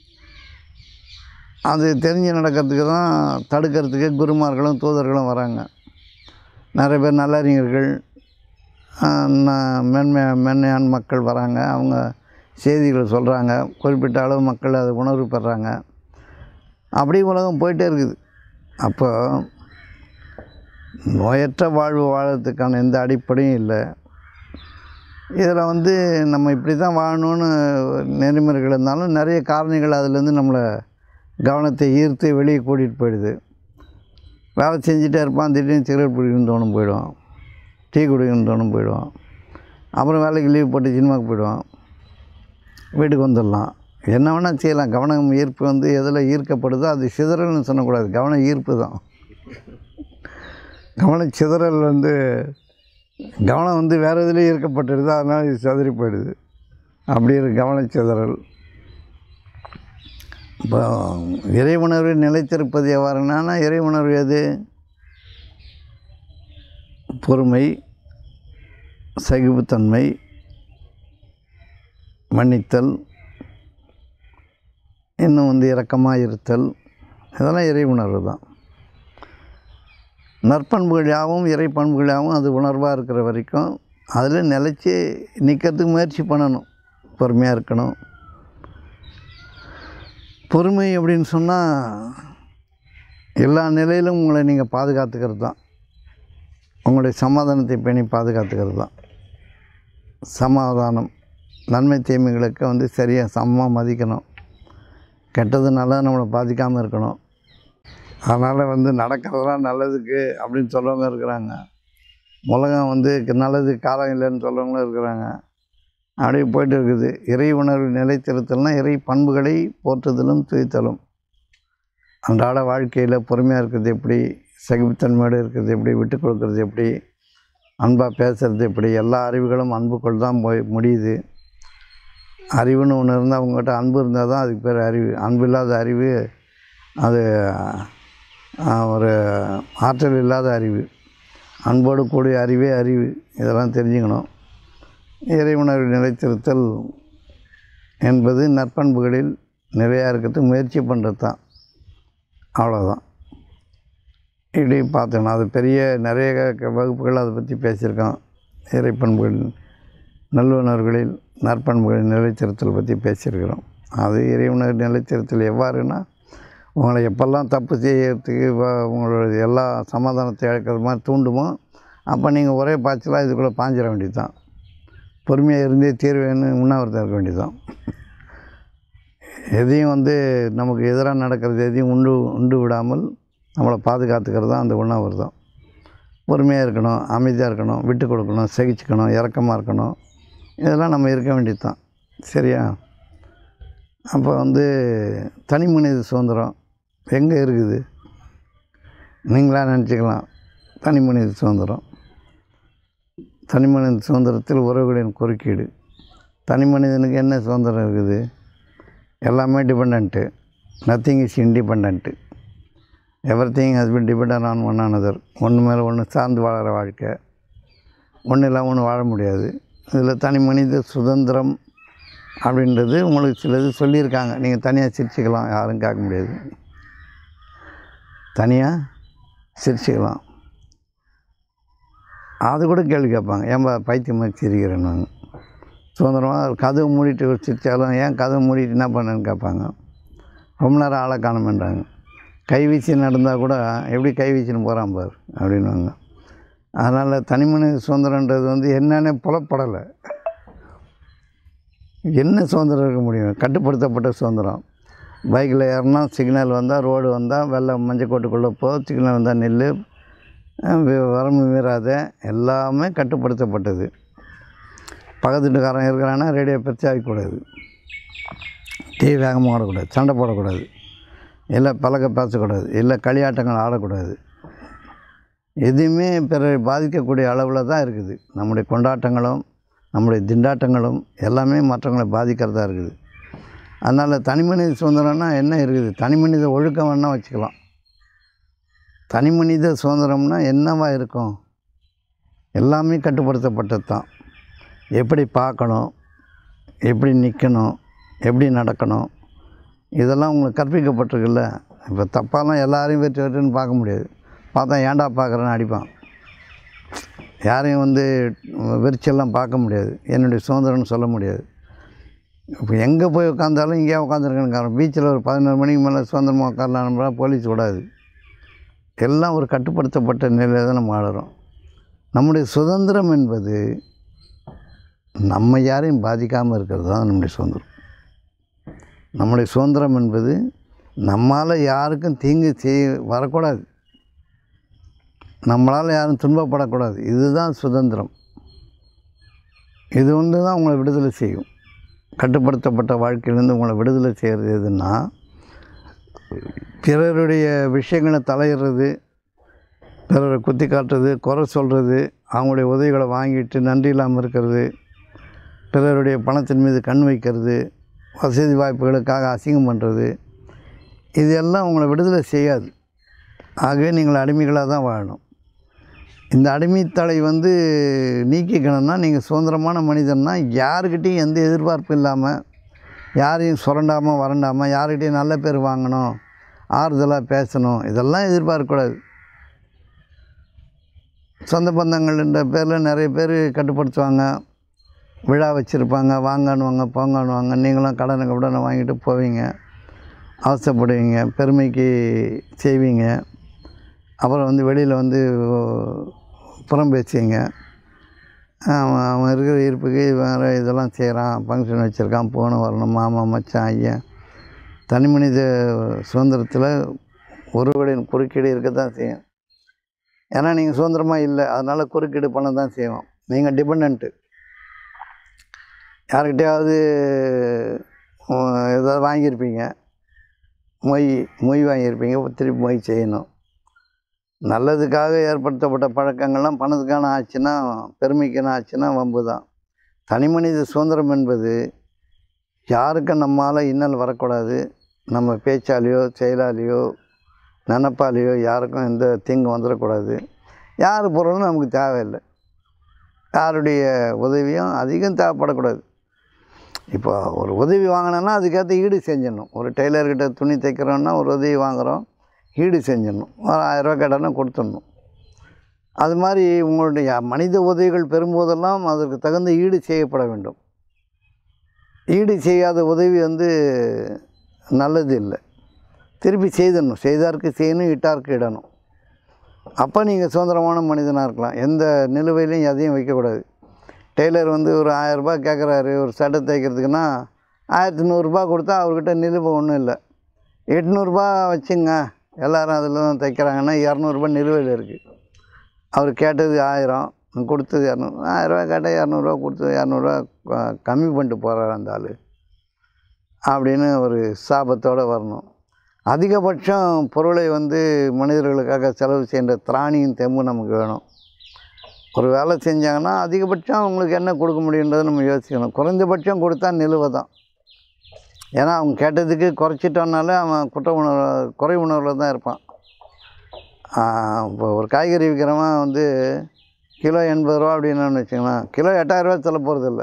அது தெரிஞ்சு நடக்கிறதுக்கு தான் தடுக்கிறதுக்கு குருமார்களும் தூதர்களும் வராங்க நிறைய பேர் நல்லறிஞர்கள் ஆஹ் ந- மென்மை மென்மையான மக்கள் வராங்க அவங்க செய்திகள் சொல்கிறாங்க குறிப்பிட்ட அளவு மக்கள் அதை உணர்வு பெறாங்க அப்படியே உலகம் போயிட்டே இருக்குது அப்போ நோயற்ற வாழ்வு வாழறதுக்கான எந்த அடிப்படையும் இல்லை இதில் வந்து நம்ம இப்படி தான் வாழணும்னு நெறிமுறைகள் இருந்தாலும் நிறைய காரணிகள் அதுலேருந்து நம்மளை கவனத்தை ஈர்த்து வெளியே கூட்டிகிட்டு போயிடுது வேலை செஞ்சுட்டே இருப்பான் திடீர்னு சிகரெட் பிடிக்கணும்னு தோணும் போயிடுவான் டீ குடிக்கணும்னு தோணும் போயிடுவான் அப்புறம் வேலைக்கு லீவ் போட்டு சினிமாவுக்கு போயிடுவான் வீட்டுக்கு வந்துடலாம் என்ன வேணால் செய்யலாம் கவனம் ஈர்ப்பு வந்து எதில் ஈர்க்கப்படுதோ அது சிதறல்னு சொல்லக்கூடாது கவன ஈர்ப்பு தான் கவன சிதறல் வந்து கவனம் வந்து வேறு இதுலேயும் ஈர்க்கப்பட்டுடுது அதனால் இது சிதறி போயிடுது அப்படி ஒரு கவனச்சிதறல் இப்போ இறை உணர்வு நிலைத்திருப்பது எவ்வாறுனா இறை உணர்வு எது பொறுமை சகிப்புத்தன்மை மன்னித்தல் இன்னும் வந்து இரக்கமாக இருத்தல் இதெல்லாம் இறை உணர்வு தான் நற்பண்புகள் யாவும் இறை பண்புகள் யாவும் அது உணர்வாக இருக்கிற வரைக்கும் அதில் நிலச்சி நிற்கிறதுக்கு முயற்சி பண்ணணும் பொறுமையாக இருக்கணும் பொறுமை அப்படின்னு சொன்னால் எல்லா நிலையிலும் உங்களை நீங்கள் பாதுகாத்துக்கிறது தான் உங்களுடைய சமாதானத்தை பேணி பாதுகாத்துக்கிறது தான் சமாதானம் நன்மை தீமைகளுக்கு வந்து சரியாக சமமாக மதிக்கணும் கெட்டதுனால நம்மளை பாதிக்காமல் இருக்கணும் அதனால் வந்து நடக்கிறதெல்லாம் நல்லதுக்கு அப்படின்னு சொல்கிறவங்க இருக்கிறாங்க உலகம் வந்து நல்லது காலம் இல்லைன்னு சொல்கிறவங்களும் இருக்கிறாங்க அப்படியே போயிட்டு இருக்குது இறை உணர்வு நிலைத்திருத்தல்னா இறை பண்புகளை போற்றுதலும் துய்த்தலும் அன்றாட வாழ்க்கையில் பொறுமையாக இருக்கிறது எப்படி சகிப்புத்தன்மையோடு இருக்கிறது எப்படி விட்டு கொடுக்கறது எப்படி அன்பாக பேசுகிறது எப்படி எல்லா அறிவுகளும் அன்புக்குள் தான் போய் முடியுது அறிவுன்னு ஒன்று இருந்தால் அவங்ககிட்ட அன்பு இருந்தால் தான் அதுக்கு பேர் அறிவு அன்பு இல்லாத அறிவு அது ஆஹ், ஒரு ஆற்றல் இல்லாத அறிவு அன்போடு கூடிய அறிவே அறிவு இதெல்லாம் தெரிஞ்சுக்கணும் இறை உணர்வு நிலைத்திருத்தல் என்பது நற்பண்புகளில் நிறையா இருக்கிறதுக்கு முயற்சி பண்ணுறது தான் அவ்வளோதான் இப்படி பார்த்தோம் அது பெரிய நிறைய க- வகுப்புகள் அதை பற்றி பேசியிருக்கோம் இறைப்பண்புகள் நல்லுணர்வுகளில் நற்பண்புகளில் நிலைத்திருத்தல் பற்றி பேசியிருக்கிறோம் அது இறைவுணர் நிலைத்திருத்தல் எவ்வாறுனா உங்களை எப்பெல்லாம் தப்பு செய்யறதுக்கு வ- உங்களோட எல்லா சமாதானத்தை இழக்கிற மாதிரி தூண்டுமோ அப்போ நீங்கள் ஒரே பாய்ச்சலாக இதுக்குள்ளே பாஞ்சிட வேண்டியது தான் பொறுமையாக இருந்தே தீர்வேன்னு உண்ணாவிரதம் இருக்க வேண்டியது தான் எதையும் வந்து நமக்கு எதிராக நடக்கிறது எதையும் உண்டு உண்டு விடாமல் நம்மளை பாதுகாத்துக்கிறது தான் அந்த உண்ணாவிரதம் பொறுமையாக இருக்கணும் அமைதியாக இருக்கணும் விட்டு கொடுக்கணும் சகிச்சுக்கணும் இறக்கமாக இருக்கணும் இதெல்லாம் நம்ம இருக்க வேண்டியது தான் சரியா அப்போ வந்து தனி மனித சுதந்திரம் எங்கே இருக்குது நீங்களா நினச்சிக்கலாம் தனி மனித சுதந்திரம் தனி மனித சுதந்திரத்தில் உறவுகளின் குறுக்கீடு தனி மனிதனுக்கு என்ன சுதந்திரம் இருக்குது எல்லாமே depend nothing is independent everything has been depend on one another ஒன்று மேலே ஒன்று சார்ந்து வாழற வாழ்க்கை ஒன்று இல்லாமல் ஒன்று வாழ முடியாது இதில் தனி மனித சுதந்திரம் அப்படின்றது உங்களுக்கு சிலது சொல்லியிருக்காங்க நீங்கள் தனியாக சிரிச்சுக்கலாம் யாரும் கேட்க முடியாது தனியாக சிரிச்சுக்கலாம் அது கூட கேள்வி கேட்பாங்க ஏன்பா பைத்தியமாக சிரிக்கிறேன்னு சுதந்திரமாக கதவு மூடிட்டு சிரித்தாலும் ஏன் கதவு மூடிட்டு என்ன பண்ணேன்னு கேட்பாங்க ரொம்ப நேரம் ஆளை காணமேன்றாங்க கை வீசி நடந்தால் கூட எப்படி கை வீசின்னு போகிறான் பார் அப்படின்வாங்க அதனால் தனிமனித சுதந்திரன்றது வந்து என்னன்னே புலப்படலை என்ன சுதந்திரம் இருக்க முடியும் கட்டுப்படுத்தப்பட்ட சுதந்திரம் பைக்கில் ஏறினா சிக்னல் வந்தால் ரோடு வந்தால் வெள்ளை மஞ்சள் கோட்டுக்குள்ளே போ சிக்னல் வந்தால் நெல் வரம்பு மீறாத எல்லாமே கட்டுப்படுத்தப்பட்டது பக்கத்து வீட்டுக்காரன் இருக்கிறான்னா ரேடியோ பெருசா வைக்கக்கூடாது டீ வேகமாக ஆடக்கூடாது சண்டை போடக்கூடாது இல்லை பழக்க பேசக்கூடாது இல்லை களியாட்டங்கள் ஆடக்கூடாது எதுவுமே பிறரை பாதிக்கக்கூடிய அளவில் தான் இருக்குது நம்முடைய கொண்டாட்டங்களும் நம்முடைய திண்டாட்டங்களும் எல்லாமே மற்றவங்களை பாதிக்கிறதா இருக்குது அதனால் தனிமனித சுதந்திரம்னா என்ன இருக்குது தனிமனித ஒழுக்கம் வேணால் வச்சுக்கலாம் தனிமனித சுதந்திரம்னா என்னவா இருக்கும் எல்லாமே கட்டுப்படுத்தப்பட்டது தான் எப்படி பார்க்கணும் எப்படி நிற்கணும் எப்படி நடக்கணும் இதெல்லாம் உங்களுக்கு கற்பிக்கப்பட்டிருக்குல்ல இப்போ தப்பாலாம் எல்லாரையும் வெற்றி வெற்றுன்னு பார்க்க முடியாது பார்த்தா ஏன்டா பார்க்குறேன்னு அடிப்பான் யாரையும் வந்து வெறிச்செல்லாம் பார்க்க முடியாது என்னுடைய சுதந்திரம்னு சொல்ல முடியாது இப்போ எங்கே போய் உட்காந்தாலும் இங்கேயே உட்காந்துருக்கேன்னு காரணம் பீச்சில் ஒரு பதினோரு மணிக்கு மேலே சுதந்திரமாக உட்காரலாம்னா போலீஸ் விடாது எல்லாம் ஒரு கட்டுப்படுத்தப்பட்ட நிலையில் தான் நம்ம ஆடுறோம் நம்முடைய சுதந்திரம் என்பது நம்ம யாரையும் பாதிக்காமல் இருக்கிறது தான் நம்முடைய சுதந்திரம் நம்முடைய சுதந்திரம் என்பது நம்மால் யாருக்கும் தீங்கு செய்ய வரக்கூடாது நம்மளால் யாரும் துன்பப்படக்கூடாது இதுதான் சுதந்திரம் இது ஒன்று தான் உங்களை விடுதலை செய்யும் கட்டுப்படுத்தப்பட்ட வாழ்க்கையிலேருந்து உங்களை விடுதலை செய்கிறது எதுன்னா பிறருடைய விஷயங்களை தலையிடுறது பிறரை குத்தி காட்டுறது குறை சொல்கிறது அவங்களுடைய உதவிகளை வாங்கிட்டு நன்றி இல்லாமல் இருக்கிறது பிறருடைய பணத்தின் மீது கண் வைக்கிறது வசதி வாய்ப்புகளுக்காக அசிங்கம் பண்ணுறது இது எல்லாம் உங்களை விடுதலை செய்யாது ஆகவே நீங்கள் அடிமைகளாக தான் வாழணும் இந்த அடிமைத்தலை வந்து நீக்கிக்கணும்னா நீங்கள் சுதந்திரமான மனிதன்னா யாருக்கிட்டையும் எந்த எதிர்பார்ப்பும் இல்லாமல் யாரையும் சுரண்டாமல் வறண்டாமல் யாருக்கிட்டையும் நல்ல பேர் வாங்கணும் ஆறுதலாக பேசணும் இதெல்லாம் எதிர்பார்க்கக்கூடாது சொந்த பந்தங்கள்ன்ற பேரில் நிறைய பேர் கட்டுப்படுத்துவாங்க விழா வச்சுருப்பாங்க வாங்கன்னுவாங்க போங்கன்னுவாங்க நீங்களும் கடனை கடனை வாங்கிட்டு போவீங்க அவசரப்படுவீங்க பெருமைக்கு செய்வீங்க அப்புறம் வந்து வெளியில் வந்து புறம் பேசுவீங்க அவன் அவன் இருக்கிற இருப்புக்கு வேறு இதெல்லாம் செய்கிறான் ஃபங்க்ஷன் வச்சுருக்கான் போகணும் வரணும் மாமா மச்சான் ஐயன் தனி மனித சுதந்திரத்தில் ஒருவரின் குறுக்கீடு இருக்க தான் செய்யும் ஏன்னா நீங்கள் சுதந்திரமாக இல்லை அதனால் குறுக்கீடு பண்ண தான் செய்வோம் நீங்கள் டிபெண்ட்டு யார்கிட்டயாவது உம், ஏதாவது வாங்கியிருப்பீங்க மொய் மொய் வாங்கியிருப்பீங்க திருப்பி மொய் செய்யணும் நல்லதுக்காக ஏற்படுத்தப்பட்ட பழக்கங்கள்லாம் பணத்துக்கான ஆச்சுன்னா பெருமைக்கான ஆச்சுன்னா வம்பு தான் தனி மனித சுதந்திரம் என்பது யாருக்கும் நம்மால் இன்னல் வரக்கூடாது நம்ம பேச்சாலேயோ செயலாலேயோ நினப்பாலேயோ யாருக்கும் எந்த தீங்கு வந்துடக்கூடாது யார் பொருளும் நமக்கு தேவையில்லை யாருடைய உதவியும் அதிகம் தேவைப்படக்கூடாது இப்போ ஒரு உதவி வாங்கினோன்னா அதுக்கேற்ற ஈடு செஞ்சிடணும் ஒரு டெய்லர்கிட்ட துணி தைக்கிறோன்னா ஒரு உதவி வாங்குகிறோம் ஈடு செஞ்சிடணும் ஒரு ஆயிரரூவா கேட்டோன்னா கொடுத்துடணும் அது மாதிரி உங்களுடைய மனித உதவிகள் பெறும்போதெல்லாம் அதற்கு தகுந்த ஈடு செய்யப்பட வேண்டும் ஈடு செய்யாத உதவி வந்து நல்லது இல்லை திருப்பி செய்திடணும் செய்தாருக்கு செய்யணும் இட்டாருக்கு இடணும் அப்போ நீங்கள் சுதந்திரமான மனிதனாக இருக்கலாம் எந்த நிலுவையிலையும் எதையும் வைக்கக்கூடாது டெய்லர் வந்து ஒரு ஆயரரூபா கேட்குறாரு ஒரு சட்டை தைக்கிறதுக்குன்னா ஆயிரத்தி நூறுரூபா கொடுத்தா அவர்கிட்ட நிலுவை ஒன்றும் இல்லை எட்நூறுபா வச்சுங்க எல்லாரும் அதில் தான் தைக்கிறாங்கன்னா இரநூறுபா நிலுவையில் இருக்குது அவர் கேட்டது ஆயிரம் கொடுத்தது இரநூறு ஆயிரரூவா கேட்டால் இரநூறுவா கொடுத்தது இரநூறுவா க- கம்மி பண்ணிட்டு போகிறார் அந்த ஆள் அப்படின்னு ஒரு சாபத்தோடு வரணும் அதிகபட்சம் பொருளை வந்து மனிதர்களுக்காக செலவு செய்கின்ற திராணியும் தெம்பு நமக்கு வேணும் ஒரு வேலை செஞ்சாங்கன்னா அதிகபட்சம் அவங்களுக்கு என்ன கொடுக்க முடியுன்றதை நம்ம யோசிக்கணும் குறைந்தபட்சம் கொடுத்தா நிலுவை தான் ஏன்னா அவங்க கேட்டதுக்கு குறைச்சிட்டோம்னாலே அவன் குற்ற உணர்வு குறை உணர்வில் தான் இருப்பான் ஆஹ் இப்போ ஒரு காய்கறி விற்கிறவன் வந்து கிலோ எண்பது ரூபா அப்படின்னு வச்சுக்கலாம் கிலோ எட்டாயிரரூவா சொல்ல போகிறதில்ல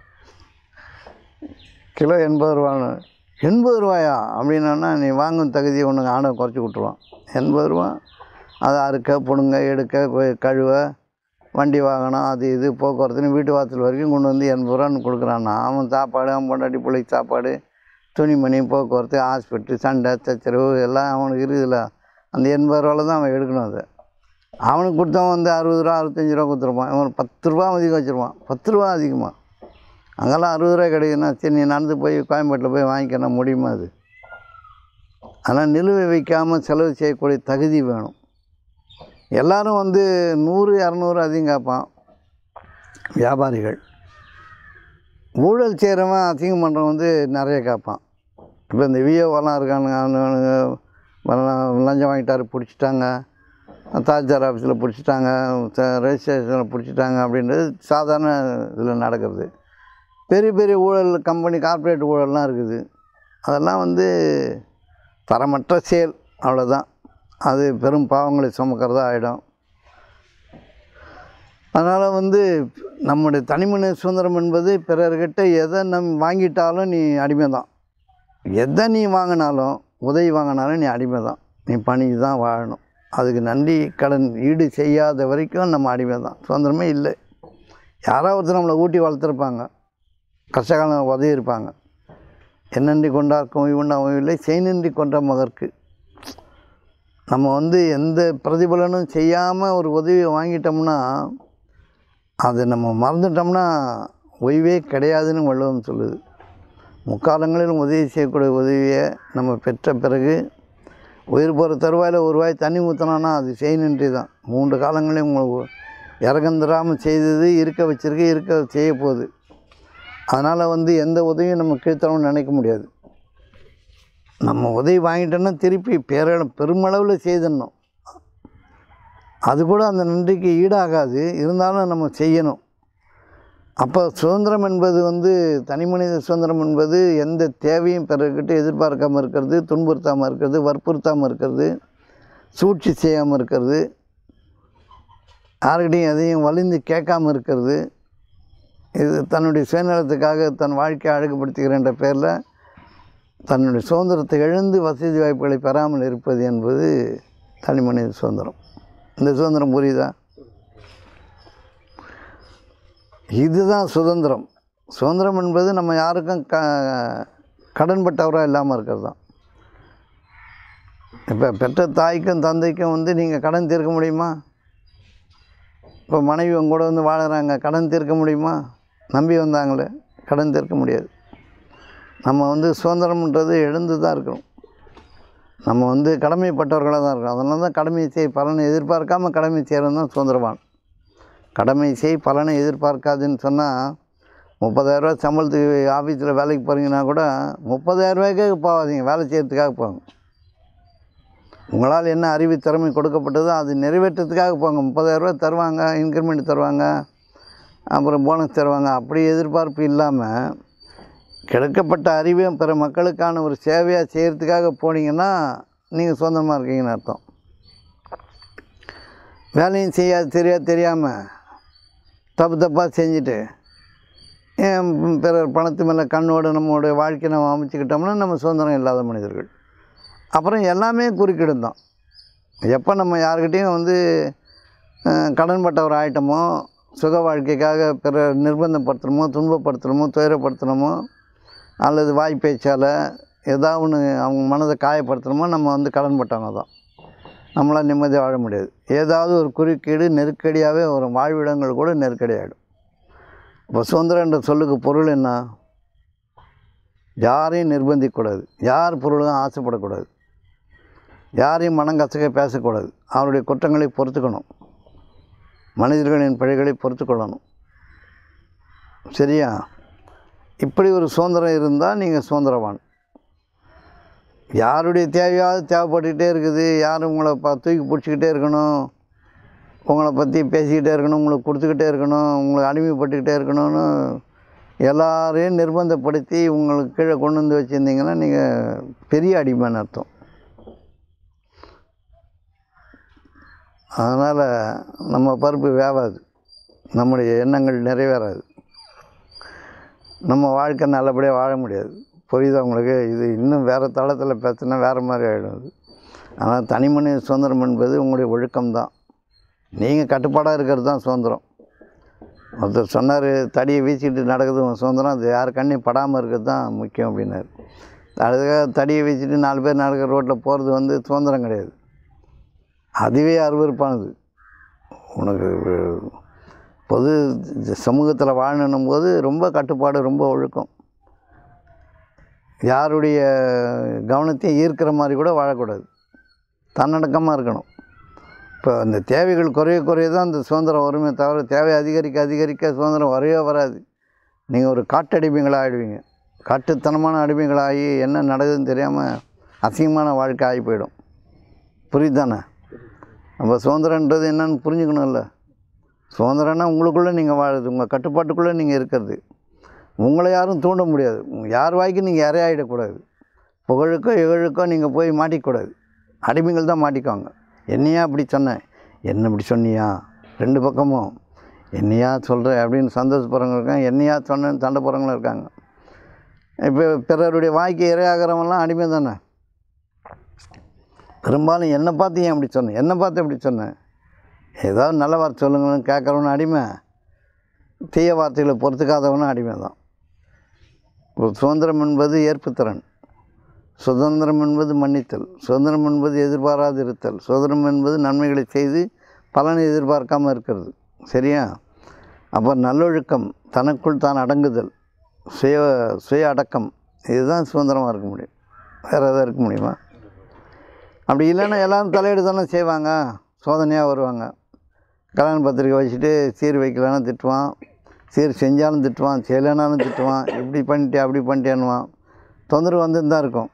கிலோ எண்பது ரூபான்னு எண்பது ரூபாயா அப்படின்னா நீ வாங்கும் தகுதியை ஒன்று ஆணை குறைச்சி விட்ருவான் எண்பது ரூபா அதை அறுக்க புடுங்க எடுக்க கொ- கழுவ வண்டி வாகனம் அது இது போக்குவரத்துன்னு வீட்டு வாசல் வரைக்கும் கொண்டு வந்து எண்பது ரூபான்னு கொடுக்குறான்னா அவன் சாப்பாடு அவன் பொண்டாட்டி பிள்ளைக்கு சாப்பாடு துணிமணி போக்குவரத்து ஹாஸ்பிட்டல் சண்டை சச்சரவு எல்லாம் அவனுக்கு இருக்குதுல்ல அந்த எண்பது ரூபாவில் தான் அவன் எடுக்கணும் அதை அவனுக்கு கொடுத்தவன் வந்து அறுபது ரூபா அறுபத்தஞ்சி ரூபா கொடுத்துருப்பான் இவன் பத்து ரூபா அதிகம் வச்சுருப்பான் பத்து ரூபா அதிகமாக அங்கெல்லாம் அறுபது ரூபாய் கிடைக்குதுன்னா சரி நீ நடந்து போய் கோயம்பேட்டில் போய் வாங்கிக்கணும் முடியுமா அது ஆனால் நிலுவை வைக்காமல் செலவு செய்யக்கூடிய தகுதி வேணும் எல்லாரும் வந்து நூறு இரநூறு அதிகம் கேட்பான் வியாபாரிகள் ஊழல் செய்கிறவன் அசிங்கம் பண்ணுறவன் வந்து நிறைய கேட்பான் இப்போ இந்த விஓவெல்லாம் இருக்கானுங்க அவனுங்க வல்லாம் லஞ்சம் வாங்கிட்டாரு பிடிச்சிட்டாங்க தாஜ்தார் ஆஃபீஸில் பிடிச்சிட்டாங்க ரெஜிஸ்ட்ரேஷனில் பிடிச்சிட்டாங்க அப்படின்றது சாதாரண இதில் நடக்கிறது பெரிய பெரிய ஊழல் கம்பெனி கார்ப்பரேட் ஊழல்லாம் இருக்குது அதெல்லாம் வந்து தரமற்ற செயல் அவ்வளோதான் அது பெரும் பாவங்களை சுமக்கிறதா ஆகிடும் அதனால் வந்து நம்முடைய தனிமனித சுதந்திரம் என்பது பிறர்கிட்ட எதை நம் வாங்கிட்டாலும் நீ அடிமை தான் எதை நீ வாங்கினாலும் உதவி வாங்கினாலும் நீ அடிமை தான் நீ பணி தான் வாழணும் அதுக்கு நன்றி கடன் ஈடு செய்யாத வரைக்கும் நம்ம அடிமை தான் சுதந்திரமே இல்லை யாரோ ஒருத்தர் நம்மளை ஊட்டி வளர்த்துருப்பாங்க கஷ்டகாலம் உதவி இருப்பாங்க என்னன்றி கொண்டார்க்கும் இவண்டா இல்லை செய்நின்றி கொன்ற மகற்கு நம்ம வந்து எந்த பிரதிபலனும் செய்யாமல் ஒரு உதவியை வாங்கிட்டோம்னா அது நம்ம மறந்துட்டோம்னா ஓய்வே கிடையாதுன்னு வள்ளுவம் சொல்லுது முக்காலங்களிலும் உதவி செய்யக்கூடிய உதவியை நம்ம பெற்ற பிறகு உயிர் போகிற தருவாயில் ஒரு வாய் தண்ணி ஊற்றினோன்னா அது செய்நின்றி தான் மூன்று காலங்களையும் உங்களுக்கு இறகந்துடாமல் செய்தது இருக்க வச்சிருக்கு இருக்க செய்ய போகுது அதனால் வந்து எந்த உதவியும் நம்ம கீழ்த்தரம்னு நினைக்க முடியாது நம்ம உதவி வாங்கிட்டோன்னா திருப்பி பேர பெருமளவில் செய்திடணும் அது கூட அந்த நன்றிக்கு ஈடாகாது இருந்தாலும் நம்ம செய்யணும் அப்போ சுதந்திரம் என்பது வந்து தனிமனித சுதந்திரம் என்பது எந்த தேவையும் பிறர்கிட்ட எதிர்பார்க்காமல் இருக்கிறது துன்புறுத்தாமல் இருக்கிறது வற்புறுத்தாமல் இருக்கிறது சூழ்ச்சி செய்யாமல் இருக்கிறது யாருக்கிட்டையும் எதையும் வலிந்து கேட்காம இருக்கிறது இது தன்னுடைய சுயநலத்துக்காக தன் வாழ்க்கையை அழகுபடுத்துகிறன்ற பேரில் தன்னுடைய சுதந்திரத்தை இழந்து வசதி வாய்ப்புகளை பெறாமல் இருப்பது என்பது தனி மனித சுதந்திரம் இந்த சுதந்திரம் புரியுதா இதுதான் சுதந்திரம் சுதந்திரம் என்பது நம்ம யாருக்கும் க கடன்பட்டவராக இல்லாமல் இருக்கிறது தான் இப்போ பெற்ற தாய்க்கும் தந்தைக்கும் வந்து நீங்கள் கடன் தீர்க்க முடியுமா இப்போ மனைவி உங்க கூட வந்து வாழுறாங்க கடன் தீர்க்க முடியுமா நம்பி வந்தாங்களே கடன் தீர்க்க முடியாது நம்ம வந்து சுதந்திரம்ன்றது எழுந்து தான் இருக்கணும் நம்ம வந்து கடமைப்பட்டவர்களாக தான் இருக்கோம் அதனால தான் கடமை செய் பலனை எதிர்பார்க்காம கடமை செய்கிறது தான் சுதந்திரவான் கடமை செய் பலனை எதிர்பார்க்காதுன்னு சொன்னால் முப்பதாயிரரூவா சம்பளத்துக்கு ஆஃபீஸில் வேலைக்கு போகிறீங்கன்னா கூட முப்பதாயிரரூவாய்க்கே போகாதீங்க வேலை செய்கிறதுக்காக போங்க உங்களால் என்ன அறிவு திறமை கொடுக்கப்பட்டதோ அது நிறைவேற்றத்துக்காக போங்க முப்பதாயிரரூவா தருவாங்க இன்க்ரிமெண்ட் தருவாங்க அப்புறம் போனஸ் தருவாங்க அப்படி எதிர்பார்ப்பு இல்லாமல் கிடைக்கப்பட்ட அறிவையும் பிற மக்களுக்கான ஒரு சேவையாக செய்கிறதுக்காக போனீங்கன்னா நீங்கள் சுதந்திரமாக இருக்கீங்கன்னு அர்த்தம் வேலையும் செய்யாது தெரியாது தெரியாமல் தப்பு தப்பாக செஞ்சுட்டு ஏன் பிறர் பணத்து மேலே கண்ணோடு நம்மளுடைய வாழ்க்கையை நம்ம அமைச்சுக்கிட்டோம்னா நம்ம சுதந்திரம் இல்லாத மனிதர்கள் அப்புறம் எல்லாமே குறுக்கிடும் தான் எப்போ நம்ம யாருக்கிட்டேயும் வந்து அஹ், கடன்பட்டவர் ஆயிட்டோமோ சுக வாழ்க்கைக்காக பிற நிர்பந்தப்படுத்துகிறோமோ துன்பப்படுத்துகிறோமோ துயரப்படுத்துகிறோமோ அல்லது வாய் பேச்சால் ஏதாவது ஒன்று அவங்க மனதை காயப்படுத்துகிறோமோ நம்ம வந்து கடன்பட்டவங்க தான் நம்மளால் நிம்மதியாக வாழ முடியாது ஏதாவது ஒரு குறுக்கீடு நெருக்கடியாகவே வரும் வாழ்விடங்கள் கூட நெருக்கடியாகிடும் இப்போ சுதந்திரம் என்ற சொல்லுக்கு பொருள் என்ன யாரையும் நிர்பந்திக்கக்கூடாது யார் பொருளும் ஆசைப்படக்கூடாது யாரையும் மனங்கசக்க பேசக்கூடாது அவருடைய குற்றங்களை பொறுத்துக்கணும் மனிதர்களின் பிழைகளை பொறுத்து கொள்ளணும் சரியா இப்படி ஒரு சுதந்திரம் இருந்தால் நீங்கள் சுதந்திரவான் யாருடைய தேவையாவது தேவைப்பட்டுக்கிட்டே இருக்குது யாரும் உங்களை ப தூக்கி பிடிச்சிக்கிட்டே இருக்கணும் உங்களை பற்றி பேசிக்கிட்டே இருக்கணும் உங்களுக்கு கொடுத்துக்கிட்டே இருக்கணும் உங்களை அடிமைப்பட்டுக்கிட்டே இருக்கணும்னு எல்லாரையும் நிர்பந்தப்படுத்தி உங்களுக்கு கீழே கொண்டு வந்து வச்சுருந்தீங்கன்னா நீங்கள் பெரிய அடிமைன்னு அர்த்தம் அதனால் நம்ம பருப்பு வேவாது நம்முடைய எண்ணங்கள் நிறைவேறாது நம்ம வாழ்க்கை நல்லபடியாக வாழ முடியாது புரியுதா உங்களுக்கு இது இன்னும் வேறு தளத்தில் பேசுனா வேறு மாதிரி ஆகிடும் அது ஆனால் தனி மனித சுதந்திரம் என்பது உங்களுடைய ஒழுக்கம்தான் நீங்கள் கட்டுப்பாடாக இருக்கிறது தான் சுதந்திரம் ஒருத்தர் சொன்னார் தடியை வீசிட்டு நடக்குது உன் சுதந்திரம் அது யார் கண்ணையும் படாமல் இருக்கிறது தான் முக்கியம் அப்படின்னாரு அதுக்காக தடியை வீசிட்டு நாலு பேர் நடக்கிற ரோட்டில் போகிறது வந்து சுதந்திரம் கிடையாது அதுவே அருவருப்பானது உனக்கு பொது சமூகத்தில் வாழணும் போது ரொம்ப கட்டுப்பாடு ரொம்ப ஒழுக்கம் யாருடைய கவனத்தையும் ஈர்க்கிற மாதிரி கூட வாழக்கூடாது தன்னடக்கமாக இருக்கணும் இப்போ அந்த தேவைகள் குறைய குறைய தான் அந்த சுதந்திரம் வருமே தவிர தேவை அதிகரிக்க அதிகரிக்க சுதந்திரம் வரவே வராது நீங்கள் ஒரு காட்டு அடிமைகளாக ஆகிடுவீங்க காட்டுத்தனமான அடிமைகளாகி என்ன நடக்குதுன்னு தெரியாமல் அசிங்கமான வாழ்க்கை ஆகி போயிடும் புரியுதானே நம்ம சுதந்திரன்றது என்னன்னு புரிஞ்சுக்கணும்ல சுதந்திரம்னா உங்களுக்குள்ளே நீங்கள் வாழுது உங்கள் கட்டுப்பாட்டுக்குள்ளே நீங்கள் இருக்கிறது உங்களை யாரும் தூண்ட முடியாது உங்க- யார் வாய்க்கு நீங்கள் இரையாயிடக்கூடாது புகழுக்கோ இகழுக்கோ நீங்கள் போய் மாட்டிக்கூடாது அடிமைகள் தான் மாட்டிக்குவாங்க என்னையா அப்படி சொன்னேன் என்ன இப்படி சொன்னியா ரெண்டு பக்கமும் என்னையா சொல்கிற அப்படின்னு சந்தோஷப்படுறவங்க இருக்காங்க என்னையா சொன்னேன்னு சண்டை போகிறவங்களும் இருக்காங்க இப்போ பிறருடைய வாய்க்கு இரையாகிறவங்களாம் அடிமை தானே பெரும்பாலும் என்னை பார்த்து ஏன் அப்படி சொன்னேன் என்னை பார்த்து எப்படி சொன்னேன் ஏதாவது நல்ல வார்த்தை சொல்லுங்கன்னு கேட்குறவனும் அடிமை தீய வார்த்தைகளை பொறுத்துக்காதவனும் அடிமை தான் ஒரு சுதந்திரம் என்பது ஏற்புத்திறன் சுதந்திரம் என்பது மன்னித்தல் சுதந்திரம் என்பது எதிர்பாராது இருத்தல் சுதந்திரம் என்பது நன்மைகளை செய்து பலனை எதிர்பார்க்காமல் இருக்கிறது சரியா அப்போ நல்லொழுக்கம் தனக்குள் தான் அடங்குதல் சுய சுய அடக்கம் இதுதான் சுதந்திரமாக இருக்க முடியும் வேறு எதாவது இருக்க முடியுமா அப்படி இல்லைன்னா எல்லாரும் தலையீடு தானே செய்வாங்க சோதனையாக வருவாங்க கல்யாண பத்திரிக்கை வச்சுட்டு சீர் வைக்கலன்னா திட்டுவான் சீர் செஞ்சாலும் திட்டுவான் செய்யலைனாலும் திட்டுவான் இப்படி பண்ணிட்டே அப்படி பண்ணிட்டேன்னுவான் தொந்தரவு வந்து தான் இருக்கும்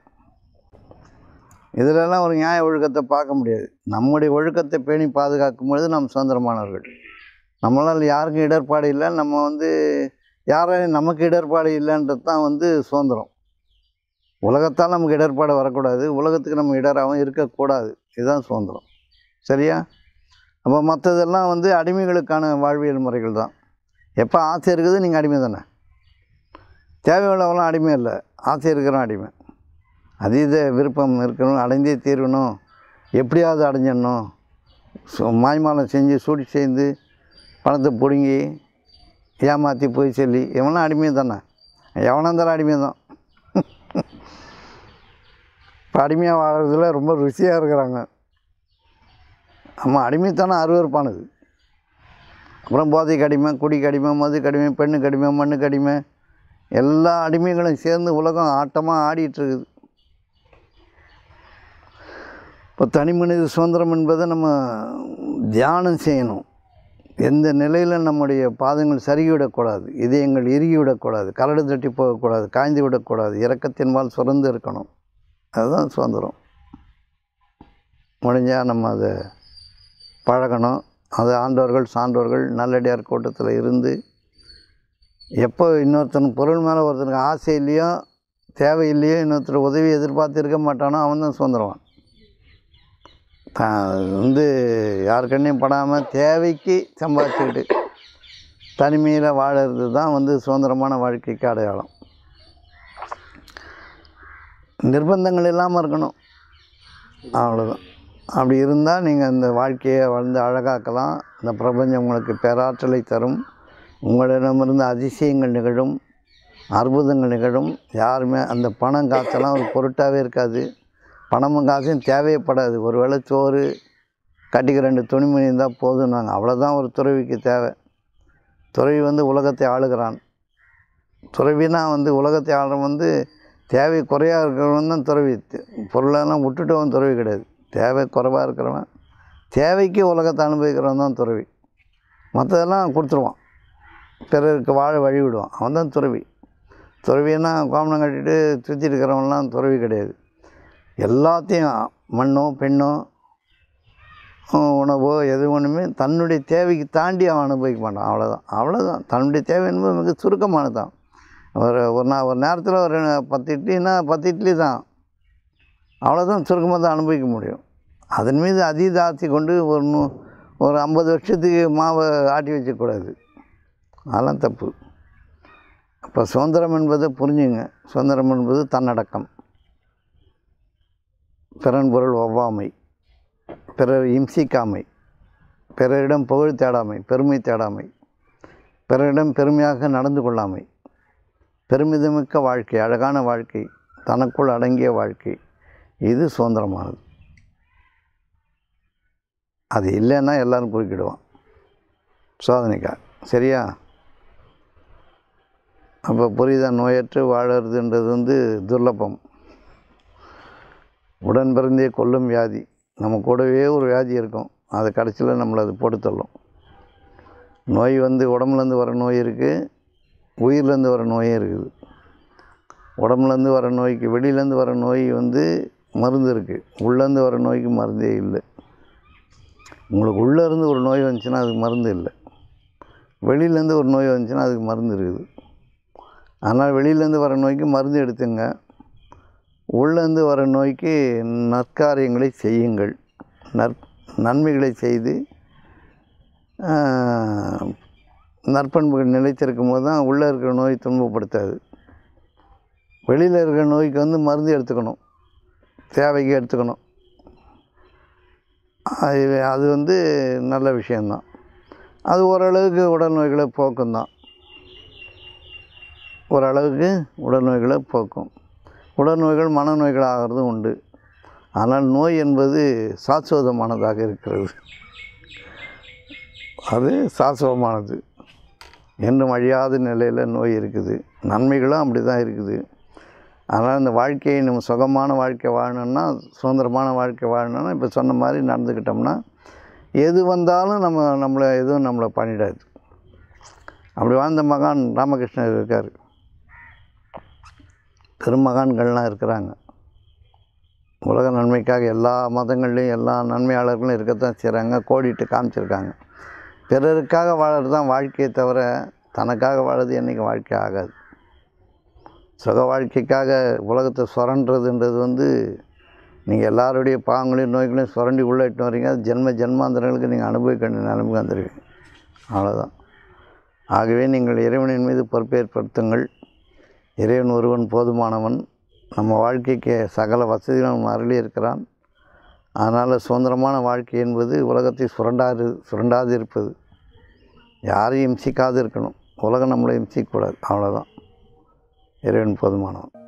இதிலெல்லாம் ஒரு நியாய ஒழுக்கத்தை பார்க்க முடியாது நம்முடைய ஒழுக்கத்தை பேணி பாதுகாக்கும் பொழுது நாம் சுதந்திரமானவர்கள் நம்மளால் யாருக்கும் இடர்பாடு இல்லை நம்ம வந்து யாராலையும் நமக்கு இடர்பாடு இல்லைன்றது தான் வந்து சுதந்திரம் உலகத்தால் நமக்கு இடர்பாடு வரக்கூடாது உலகத்துக்கு நம்ம இடராகவும் இருக்கக்கூடாது இதுதான் சுதந்திரம் சரியா அப்போ மற்றதெல்லாம் வந்து அடிமைகளுக்கான வாழ்வியல் முறைகள் தான் எப்போ ஆசை இருக்குது நீங்கள் அடிமை தானே தேவையுள்ளவெல்லாம் அடிமை இல்லை ஆசை இருக்கிறவன் அடிமை அதீத விருப்பம் இருக்கணும் அடைந்தே தீரணும் எப்படியாவது அடைஞ்சிடணும் சு- மாய்மாலம் செஞ்சு சூடி செய்து பணத்தை பிடுங்கி ஏமாற்றி போய் சொல்லி இவன்லாம் அடிமை தானே எவனாக இருந்தாலும் அடிமை தான் இப்போ அடிமையாக வாழறதுல ரொம்ப ருசியாக இருக்கிறாங்க ஆமாம் அடிமைத்தனம் அருவருப்பானது அப்புறம் போதைக்கு அடிமை குடிக்கு அடிமை மதுக்கு அடிமை பெண்ணுக்கு அடிமை மண்ணுக்கு அடிமை எல்லா அடிமைகளும் சேர்ந்து உலகம் ஆட்டமாக ஆடிட்டு இருக்குது இப்போ தனி மனித சுதந்திரம் என்பதை நம்ம தியானம் செய்யணும் எந்த நிலையில் நம்முடைய பாதங்கள் சருகிவிடக்கூடாது இதயங்கள் இறுகிவிடக்கூடாது கரடு தட்டி போகக்கூடாது காய்ந்து விடக்கூடாது இரக்கத்தின்பால் சுரந்து இருக்கணும் அதுதான் சுதந்திரம் முடிஞ்சால் நம்ம அதை பழகணும் அது ஆண்டவர்கள் சான்றோர்கள் நல்லடியார் கூட்டத்தில் இருந்து எப்போ இன்னொருத்தனுக்கு பொருள் மேலே ஒருத்தனுக்கு ஆசை இல்லையோ தேவை இல்லையோ இன்னொருத்தர் உதவி எதிர்பார்த்து இருக்க மாட்டானோ அவன் தான் சுதந்திரவான் தான் வந்து யார் கண்ணையும் படாமல் தேவைக்கு சம்பாதிச்சுக்கிட்டு தனிமையில் வாழறது தான் வந்து சுதந்திரமான வாழ்க்கைக்கு அடையாளம் நிர்பந்தங்கள் இல்லாமல் இருக்கணும் அவ்வளோதான் அப்படி இருந்தால் நீங்கள் இந்த வாழ்க்கையை வந்து அழகாக்கலாம் இந்த பிரபஞ்சம் உங்களுக்கு பேராற்றலை தரும் உங்களிடமிருந்து அதிசயங்கள் நிகழும் அற்புதங்கள் நிகழும் யாருமே அந்த பணம் காசெல்லாம் ஒரு பொருட்டாகவே இருக்காது பணமும் காசும் தேவைப்படாது ஒரு வேளை சோறு கட்டிக்க ரெண்டு துணிமணி இருந்தால் போதும்னாங்க அவ்வளோதான் ஒரு துறவிக்கு தேவை துறவி வந்து உலகத்தை ஆளுகிறான் துறவினா வந்து உலகத்தை ஆளுறவன் வந்து தேவை குறையாக இருக்கிறவன் தான் துறவி பொருளெல்லாம் விட்டுட்டவன் துறவி கிடையாது தேவை குறைவாக இருக்கிறவன் தேவைக்கு உலகத்தை அனுபவிக்கிறவன் தான் துறவி மற்றதெல்லாம் கொடுத்துருவான் பிறருக்கு வாழ வழி விடுவான் அவன் தான் துறவி துறவின்னா கோமணம் கட்டிட்டு சுற்றி இருக்கிறவன்லாம் துறவி கிடையாது எல்லாத்தையும் மண்ணோ பெண்ணோ உணவோ எது ஒன்றுமே தன்னுடைய தேவைக்கு தாண்டி அவன் அனுபவிக்க மாட்டான் அவ்வளோதான் அவ்வளோதான் தன்னுடைய தேவை என்பது மிக சுருக்கமானது தான் ஒரு ஒரு நா ஒரு நேரத்தில் ஒரு பத்து இட்லினா பத்து இட்லி தான் அவ்வளோதான் சுருக்கமாக தான் அனுபவிக்க முடியும் அதன் மீது அதீத ஆசை கொண்டு ஒரு நூ ஒரு ஐம்பது வருஷத்துக்கு மாவை ஆட்டி வச்சக்கூடாது அதெல்லாம் தப்பு அப்போ சுதந்திரம் என்பதை புரிஞ்சுங்க சுதந்திரம் என்பது தன்னடக்கம் பிறன் பொருள் ஒவ்வாமை பிறர் இம்சிக்காமை பிறரிடம் புகழ் தேடாமை பெருமை தேடாமை பிறரிடம் பெருமையாக நடந்து கொள்ளாமை பெருமிதமிக்க வாழ்க்கை அழகான வாழ்க்கை தனக்குள் அடங்கிய வாழ்க்கை இது சுதந்திரமானது அது இல்லைன்னா எல்லாரும் குறுக்கிடுவான் சோதனைக்காக சரியா அப்போ புரியுதா நோயற்று வாழறதுன்றது வந்து துர்லபம் உடன் பிறந்தே கொல்லும் வியாதி நம்ம கூடவே ஒரு வியாதி இருக்கும் அது கடைசியில் நம்மளை அது போட்டு தள்ளும் நோய் வந்து உடம்புலேருந்து வர நோய் இருக்குது உயிர்லேருந்து வர நோயும் இருக்குது உடம்புலேருந்து வர நோய்க்கு வெளியிலேருந்து வர நோய் வந்து மருந்து இருக்குது உள்ளேருந்து வர நோய்க்கு மருந்தே இல்லை உங்களுக்கு உள்ளேருந்து ஒரு நோய் வந்துச்சுன்னா அதுக்கு மருந்து இல்லை வெளியிலேருந்து ஒரு நோய் வந்துச்சுன்னா அதுக்கு மருந்து இருக்குது ஆனால் வெளியிலேருந்து வர நோய்க்கு மருந்து எடுத்துங்க உள்ளேருந்து வர நோய்க்கு நற்காரியங்களை செய்யுங்கள் நற் நன்மைகளை செய்து நற்பண்புகள் நிலைத்திருக்கும் போது தான் உள்ளே இருக்கிற நோய் துன்பப்படுத்தாது வெளியில் இருக்கிற நோய்க்கு வந்து மருந்து எடுத்துக்கணும் தேவைக்கு எடுத்துக்கணும் அது அது வந்து நல்ல விஷயந்தான் அது ஓரளவுக்கு உடல் நோய்களை போக்கும் தான் ஓரளவுக்கு உடல் நோய்களை போக்கும் உடல் நோய்கள் மனநோய்கள் ஆகிறதும் உண்டு ஆனால் நோய் என்பது சாஸ்வதமானதாக இருக்கிறது அது சாஸ்வதமானது என்றும் அழியாத நிலையில் நோய் இருக்குது நன்மைகளும் அப்படி தான் இருக்குது அதனால் இந்த வாழ்க்கையை நம்ம சுகமான வாழ்க்கை வாழணும்னா சுதந்திரமான வாழ்க்கை வாழணும்னா இப்போ சொன்ன மாதிரி நடந்துக்கிட்டோம்னா எது வந்தாலும் நம்ம நம்மளை எதுவும் நம்மளை பண்ணிடாது அப்படி வாழ்ந்த மகான் ராமகிருஷ்ணர் இருக்கார் பெருமகான்கள்லாம் இருக்கிறாங்க உலக நன்மைக்காக எல்லா மதங்கள்லேயும் எல்லா நன்மையாளர்களும் இருக்கத்தான் செய்கிறாங்க கோடிட்டு காமிச்சிருக்காங்க பிறருக்காக வாழறது தான் வாழ்க்கையை தவிர தனக்காக வாழறது என்றைக்கு வாழ்க்கை ஆகாது சுக வாழ்க்கைக்காக உலகத்தை சுரண்டுறதுன்றது வந்து நீங்கள் எல்லாருடைய பாவங்களையும் நோய்களையும் சுரண்டி உள்ளே இட்டு வரீங்க அது ஜென்ம ஜென்மாந்திரங்களுக்கு நீங்கள் அனுபவிக்க வேண்டிய நிலைமைக்கு வந்துடுவீங்க அவ்வளோதான் ஆகவே நீங்கள் இறைவனின் மீது பொறுப்பேற்படுத்துங்கள் இறைவன் ஒருவன் போதுமானவன் நம்ம வாழ்க்கைக்கு சகல வசதிகளும் அருளி இருக்கிறான் அதனால் சுதந்திரமான வாழ்க்கை என்பது உலகத்தை சுரண்டாது சுரண்டாது இருப்பது யாரையும் இம்சிக்காது இருக்கணும் உலகம் நம்மளை இம்சிக்கக்கூடாது அவ்வளோதான் இறைவன் போதுமானவன்